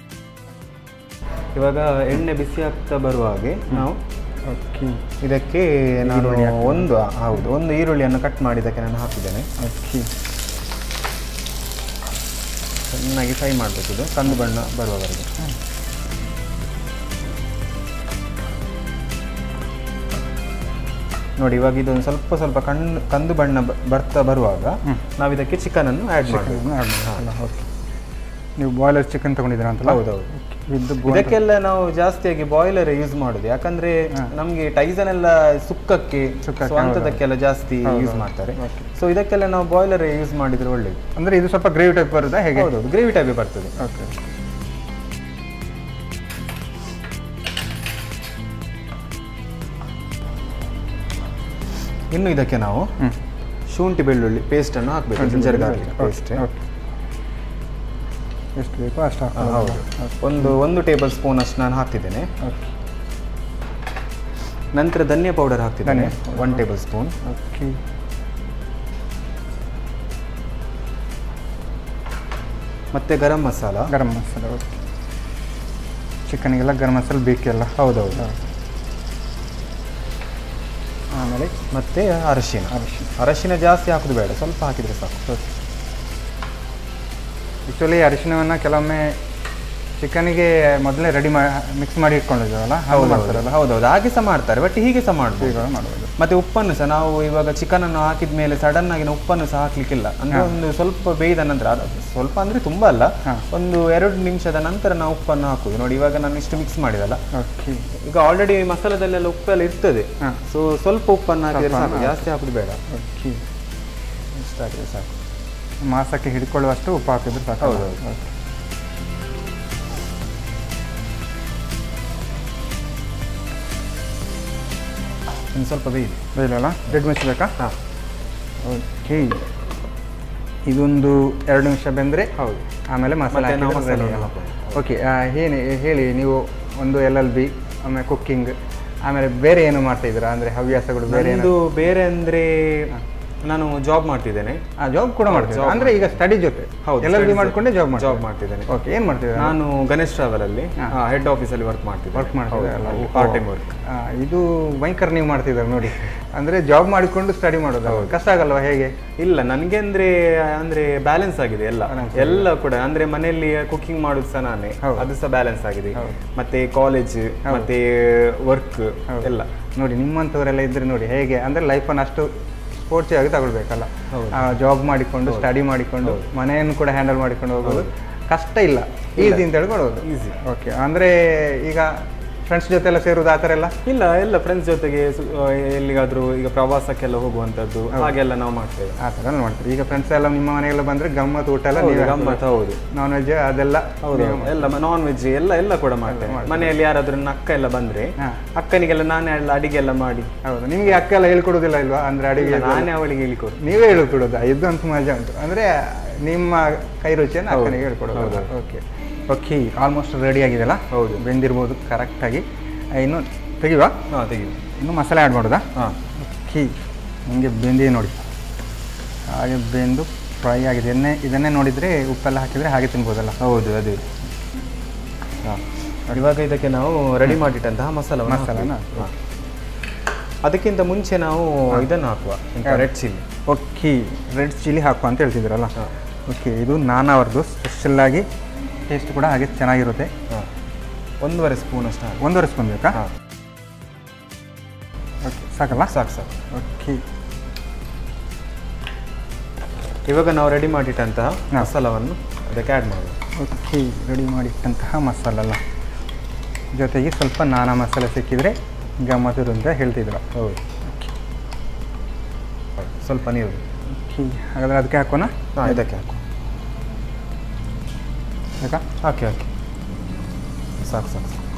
ಇವಾಗ ಎಣ್ಣೆ ಬಿಸಿ ಆಗ್ತಾ ಬರುವ ಹಾಗೆ ನಾವು ಓಕೆ ಇದಕ್ಕೆ ನಾನು ಒಂದು ಹೌದು ಒಂದು ಈರುಳ್ಳಿಯನ್ನು ಕಟ್ ಮಾಡಿದ್ದಕ್ಕೆ ನಾನು ಹಾಕಿದ್ದೇನೆ ಓಕೆ ಚೆನ್ನಾಗಿ ಫ್ರೈ ಮಾಡಬೇಕು ಇದು ಕಂದು ಬಣ್ಣ ಬರುವವರೆಗೆ ನೋಡಿ ಇವಾಗ ಇದೊಂದು ಸ್ವಲ್ಪ ಸ್ವಲ್ಪ ಕಣ್ಣು ಕಂದು ಬಣ್ಣ ಬ- ಬರ್ತಾ ಬರುವಾಗ ನಾವು ಇದಕ್ಕೆ ಚಿಕನ್ ಅನ್ನು ಆ್ಯಡ್ ಮಾಡಬೇಕು ಓಕೆ ನೀವು ಬಾಯ್ಲರ್ ಚಿಕನ್ ತಗೊಂಡಿದ್ದೀರಾ ಅಂತಲ್ಲ ಹೌದೌದು ವಿತ್ ಇದಕ್ಕೆಲ್ಲ ನಾವು ಜಾಸ್ತಿಯಾಗಿ ಬಾಯ್ಲರ್ ಯೂಸ್ ಮಾಡುದು ಯಾಕಂದ್ರೆ ನಮ್ಗೆ ಟೈಸನ್ ಎಲ್ಲ ಸುಕ್ಕಕ್ಕೆ ಸುಕ್ಕಕ್ಕೆ, so ಅಂಥದಕ್ಕೆಲ್ಲ ಜಾಸ್ತಿ ಯೂಸ್ ಮಾಡ್ತಾರೆ ಸೊ ಇದಕ್ಕೆಲ್ಲ ನಾವು ಬಾಯ್ಲರ್ ಯೂಸ್ ಮಾಡಿದ್ರೆ ಒಳ್ಳೇದು ಅಂದರೆ ಇದು ಸ್ವಲ್ಪ ಗ್ರೇವಿ ಟೈಪ್ ಬರುತ್ತಾ ಹೇಗೆ ಹೌದೌದು ಗ್ರೇವಿ ಟೈಪ್ ಬರ್ತದೆ ಓಕೆ ಇನ್ನು ಇದಕ್ಕೆ ನಾವು ಹ್ಞೂ ಶುಂಠಿ ಬೆಳ್ಳುಳ್ಳಿ ಪೇಸ್ಟ್ ಅನ್ನು ಹಾಕಬೇಕು ಜಿಂಜರ್ ಗಾರ್ಲಿಕ್ ಪೇಸ್ಟ್ ಓಕೆ ಎಷ್ಟು ಬೇಕೋ ಅಷ್ಟು ಹೌದು ಒಂದು ಒಂದು ಟೇಬಲ್ ಸ್ಪೂನ್ ಅಷ್ಟು ನಾನು ಹಾಕ್ತಿದ್ದೇನೆ ಓಕೆ ನಂತರ ಧನಿಯಾ ಪೌಡರ್ ಹಾಕ್ತಿದ್ದೇನೆ ಧನಿಯಾ ಒನ್ ಟೇಬಲ್ ಸ್ಪೂನ್ ಓಕೆ ಮತ್ತೆ ಗರಂ ಮಸಾಲ ಗರಂ ಮಸಾಲ ಓಕೆ ಚಿಕನಿಗೆಲ್ಲ ಗರಂ ಮಸಾಲ ಬೇಕೆಲ್ಲ ಹೌದೌದು ಆಮೇಲೆ ಮತ್ತೆ ಅರಶಿನ ಅರಿಶಿನ ಅರಶಿನ ಜಾಸ್ತಿ ಹಾಕೋದು ಬೇಡ ಸ್ವಲ್ಪ ಹಾಕಿದ್ರೆ ಸಾಕು ಆ್ಯಕ್ಚುಲಿ ಅರಿಶಿನವನ್ನು ಕೆಲವೊಮ್ಮೆ ಚಿಕನಿಗೆ ಮೊದಲೇ ರೆಡಿ ಮಾ ಮಿಕ್ಸ್ ಮಾಡಿ ಇಟ್ಕೊಂಡಿದ್ದೀವಲ್ಲ ಹೌದು ಮಾಡ್ತಾರಲ್ಲ ಹೌದೌದು ಹಾಗೆ ಸಹ ಮಾಡ್ತಾರೆ ಬಟ್ ಹೀಗೆ ಸಹ ಮಾಡ್ಬೋದು ಈಗ ಮಾಡ್ಬೋದು ಮತ್ತೆ ಉಪ್ಪನ್ನು ಸಹ ನಾವು ಇವಾಗ ಚಿಕನ್ ಅನ್ನು ಹಾಕಿದ ಮೇಲೆ ಸಡನ್ ಆಗಿ ನಾವು ಉಪ್ಪನ್ನು ಸಹ ಹಾಕ್ಲಿಕ್ಕಿಲ್ಲ ಅಂದ್ರೆ ಒಂದು ಸ್ವಲ್ಪ ಬೇಯ್ದ ನಂತರ ಅದು ಸ್ವಲ್ಪ ಅಂದ್ರೆ ತುಂಬಾ ಅಲ್ಲ ಒಂದು ಎರಡು ನಿಮಿಷದ ನಂತರ ನಾವು ಉಪ್ಪನ್ನು ಹಾಕುದು ನೋಡಿ ಇವಾಗ ನಾನು ಇಷ್ಟು ಮಿಕ್ಸ್ ಮಾಡಿದಲ್ಲ ಓಕೆ ಈಗ ಆಲ್ರೆಡಿ ಮಸಾಲದಲ್ಲೆಲ್ಲ ಉಪ್ಪೆಲ್ಲ ಇರ್ತದೆ ಸೊ ಸ್ವಲ್ಪ ಉಪ್ಪನ್ನು ಹಾಕಿದ್ರೆ ಸಾಕು ಜಾಸ್ತಿ ಹಾಕುದು ಬೇಡ ಓಕೆ ಇಷ್ಟ ಹಾಕಿದ್ರೆ ಸಾಕು ಮಾಸಕ್ಕೆ ಹಿಡ್ಕೊಳ್ಳುವಷ್ಟು ಉಪ್ಪು ಹಾಕಿದ್ರೆ ಸಾಕು ಹೌದು, ಓಕೆ. ಇನ್ನು ಸ್ವಲ್ಪ ಬೇಯಿದೆ ಬೇಯಿಲ್ಲಲ್ಲ ರೆಡ್ ಮಿಕ್ಸ್ಬೇಕಾ ಹಾಂ ಓಕೆ ಇದೊಂದು ಎರಡು ನಿಮಿಷ ಬೆಂದರೆ ಹೌದು ಆಮೇಲೆ ಮಸಾಲೆ ಮತ್ತೆ ನಾವು ಹಾಕಿದ್ರೆ ಮಸಾಲೆ ready ಅಲ್ಲ? ಹಾಕೋದು. ಓಕೆ ಏನು ಹೇಳಿ ನೀವು ಒಂದು ಎಲ್ ಎಲ್ ಬಿ ಆಮೇಲೆ ಕುಕ್ಕಿಂಗ್ ಆಮೇಲೆ ಬೇರೆ ಏನು ಮಾಡ್ತಾ ಇದ್ದೀರಾ ಅಂದರೆ ಹವ್ಯಾಸಗಳು ಬೇರೆ ಏನು ನಂದು ಬೇರೆ ಅಂದ್ರೆ ನಾನು ಜಾಬ್ ಮಾಡ್ತಿದ್ದೇನೆ ಜಾಬ್ ಕೂಡ ಮಾಡ್ತೀರಾ job ಅಂದರೆ ಈಗ ಸ್ಟಡಿ ಜೊತೆ ಹೌದು, ಎಲ್ ಎಲ್ ಬಿ studies ಮಾಡ್ಕೊಂಡೆ ಜಾಬ್ ಮಾಡಿ ಜಾಬ್ ಮಾಡ್ತಿದ್ದೇನೆ ಓಕೆ ಏನು ಮಾಡ್ತಿದ್ದೀರಾ ನಾನು ಗಣೇಶ್ ಟ್ರಾವೆಲ್ ಅಲ್ಲಿ ಹೆಡ್ ಆಫೀಸ್ ಅಲ್ಲಿ ವರ್ಕ್ ಮಾಡ್ತಿದ್ದೆ ವರ್ಕ್ ಮಾಡ್ತಿದ್ದೀರಲ್ಲ ಪಾರ್ಟ್ ಟೈಮ್ ವರ್ಕ್ ಇದು ಭಯಂಕರ ನೀವು ಮಾಡ್ತಿದ್ದಾರೆ ನೋಡಿ ಅಂದರೆ ಜಾಬ್ ಮಾಡಿಕೊಂಡು ಸ್ಟಡಿ ಮಾಡೋದು ಕಷ್ಟ ಆಗಲ್ವಾ ಹೇಗೆ ಇಲ್ಲ ನನಗೆ ಅಂದ್ರೆ ಅಂದ್ರೆ ಬ್ಯಾಲೆನ್ಸ್ ಆಗಿದೆ ಎಲ್ಲ ಎಲ್ಲ ಕೂಡ ಅಂದ್ರೆ ಮನೆಯಲ್ಲಿ ಕುಕಿಂಗ್ ಮಾಡೋದು ಸಹ ನಾನೇ ಅದು ಸಹ ಬ್ಯಾಲೆನ್ಸ್ ಆಗಿದೆ ಮತ್ತೆ ಕಾಲೇಜ್ ಮತ್ತೆ ವರ್ಕ್ ಎಲ್ಲ ನೋಡಿ ನಿಮ್ಮಂಥವರೆಲ್ಲ ಇದ್ರೆ ನೋಡಿ ಹೇಗೆ ಅಂದರೆ ಲೈಫನ್ನು ಅಷ್ಟು ಸ್ಪೋರ್ಟ್ಸ್ ಆಗಿ ತಗೊಳ್ಬೇಕಲ್ಲ ಜಾಬ್ ಮಾಡಿಕೊಂಡು ಸ್ಟಡಿ ಮಾಡಿಕೊಂಡು ಮನೆಯನ್ನು ಕೂಡ ಹ್ಯಾಂಡಲ್ ಮಾಡಿಕೊಂಡು ಹೋಗೋದು ಕಷ್ಟ ಇಲ್ಲ ಈಸಿ ಅಂತ ಹೇಳ್ಕೊಡೋದು Easy. ಓಕೆ ಅಂದರೆ ಈಗ ಫ್ರೆಂಡ್ಸ್ ಜೊತೆ ಎಲ್ಲ ಸೇರೋದು ಆ ಥರ ಎಲ್ಲ ಇಲ್ಲ ಎಲ್ಲ ಫ್ರೆಂಡ್ಸ್ ಜೊತೆಗೆ ಸು- ಆ, ಎಲ್ಲಿಗಾದ್ರೂ ಈಗ ಪ್ರವಾಸಕ್ಕೆಲ್ಲ ಹೋಗುವಂತದ್ದು ಹಾಗೆಲ್ಲ ನಾವು ಮಾಡ್ತೇವೆ ಆ ಥರ ಎಲ್ಲ ಮಾಡ್ತೀರಿ ಈಗ ಫ್ರೆಂಡ್ಸ್ ಎಲ್ಲ ನಿಮ್ಮ ಮನೆಗೆಲ್ಲ ಬಂದರೆ ಗಮ್ಮತ್ ಊಟ ಎಲ್ಲ ಹೌದು, ನೀವೇ ಗಮ್ಮತ್ ಹೌದು ನಾನ್ ವೆಜ್ ಅದೆಲ್ಲ ಹೌದು ಎಲ್ಲ ನಾನ್ ವೆಜ್ ಎಲ್ಲ ಎಲ್ಲ ಕೂಡ ಮಾಡ್ತೇವೆ ಮನೆಯಲ್ಲಿ ಯಾರಾದ್ರೂ ನನ್ನ ಅಕ್ಕ ಎಲ್ಲ ಬಂದ್ರೆ ಹಾ. ಅಕ್ಕನಿಗೆಲ್ಲ ನಾನೇ ಎಲ್ಲ ಅಡಿಗೆ ಎಲ್ಲ ಮಾಡಿ ಹೌದು ನಿಮಗೆ ಅಕ್ಕ ಎಲ್ಲ ಹೇಳ್ಕೊಡೋದಿಲ್ಲ ಇಲ್ವಾ ಅಂದರೆ ಅಡಿಗೆ ಇಲ್ಲ, ನಾನೇ ಅವಳಿಗೆ ಹೇಳಿಕೊಡು ನೀವೇ ಹೇಳ್ಕೊಡೋದು ಇದು ಅಂತ ಮಜಾ ಉಂಟು ಅಂದರೆ ನಿಮ್ಮ ಕೈ ರುಚಿಯನ್ನು ಅಕ್ಕನಿಗೆ ಹೇಳ್ಕೊಡೋದು ಓಕೆ ಓಕೆ ಆಲ್ಮೋಸ್ಟ್ ರೆಡಿ ಆಗಿದೆಯಲ್ಲ ಹೌದು. ಬೆಂದಿರ್ಬೋದು ಕರೆಕ್ಟಾಗಿ ಇನ್ನು ತೆಗಿವಾ ಹಾ ತೆಗಿ ಇನ್ನು ಮಸಾಲೆ ಆ್ಯಡ್ ಮಾಡೋದಾ ಹಾ ಓಕೆ ಹಿಂಗೆ ಬೆಂದಿದೆ ನೋಡಿ ಹಾಗೆ ಬೆಂದು ಫ್ರೈ ಆಗಿದೆ ಎಣ್ಣೆ ಇದನ್ನೇ ನೋಡಿದರೆ ಉಪ್ಪೆಲ್ಲ ಹಾಕಿದರೆ ಹಾಗೆ ತಿನ್ಬೋದಲ್ಲ ಹೌದು ಅದೇ ಹಾ. ಇವಾಗ ಇದಕ್ಕೆ ನಾವು ರೆಡಿ ಮಾಡಿಟ್ಟಂತಹ ಮಸಾಲ ಮಸಾಲನ? ಅದಕ್ಕಿಂತ ಮುಂಚೆ ನಾವು ಇದನ್ನು ಹಾಕುವ red chilli okay red chilli ಹಾಕುವ ಅಂತ ಹೇಳ್ತಿದ್ದೀರಲ್ಲ ಓಕೆ ಇದು ನಾನವರದು ಸ್ಪೆಷಲ್ಲಾಗಿ ಟೇಸ್ಟ್ ಕೂಡ ಹಾಗೆ ಚೆನ್ನಾಗಿರುತ್ತೆ ಒಂದೂವರೆ ಸ್ಪೂನ್ ಅಷ್ಟು ಹಾಕಿ ಒಂದೂವರೆ ಸ್ಪೂನ್ ಬೇಕಾ ಹಾ. ಓಕೆ ಸಾಕಲ್ಲ ಸಾಕು ಸಾಕು ಓಕೆ ಇವಾಗ ನಾವು ರೆಡಿ ಮಾಡಿಟ್ಟಂತಹ ಮಸಾಲವನ್ನು ಅದಕ್ಕೆ ಆ್ಯಡ್ ಮಾಡುವ ಓಕೆ ರೆಡಿ ಮಾಡಿಟ್ಟಂತಹ ಮಸಾಲಲ್ಲ ಜೊತೆಗೆ ಸ್ವಲ್ಪ ನಾನಾ ಮಸಾಲೆ ಸಿಕ್ಕಿದರೆ ಗಮ್ಮತ್ತರು ಅಂತ ಹೇಳ್ತಿದ್ರು ಹೌದು ಸ್ವಲ್ಪ ನೀರು ಓಕೆ ಹಾಗಾದ್ರೆ ಅದಕ್ಕೆ ಹಾಕೋಣ ಹಾಂ ಇದಕ್ಕೆ ಹಾಕು ಬೇಕಾ ಹಾಕಿ ಹಾಕಿ ಸಾಕು ಸಾಕು ಸಾಕು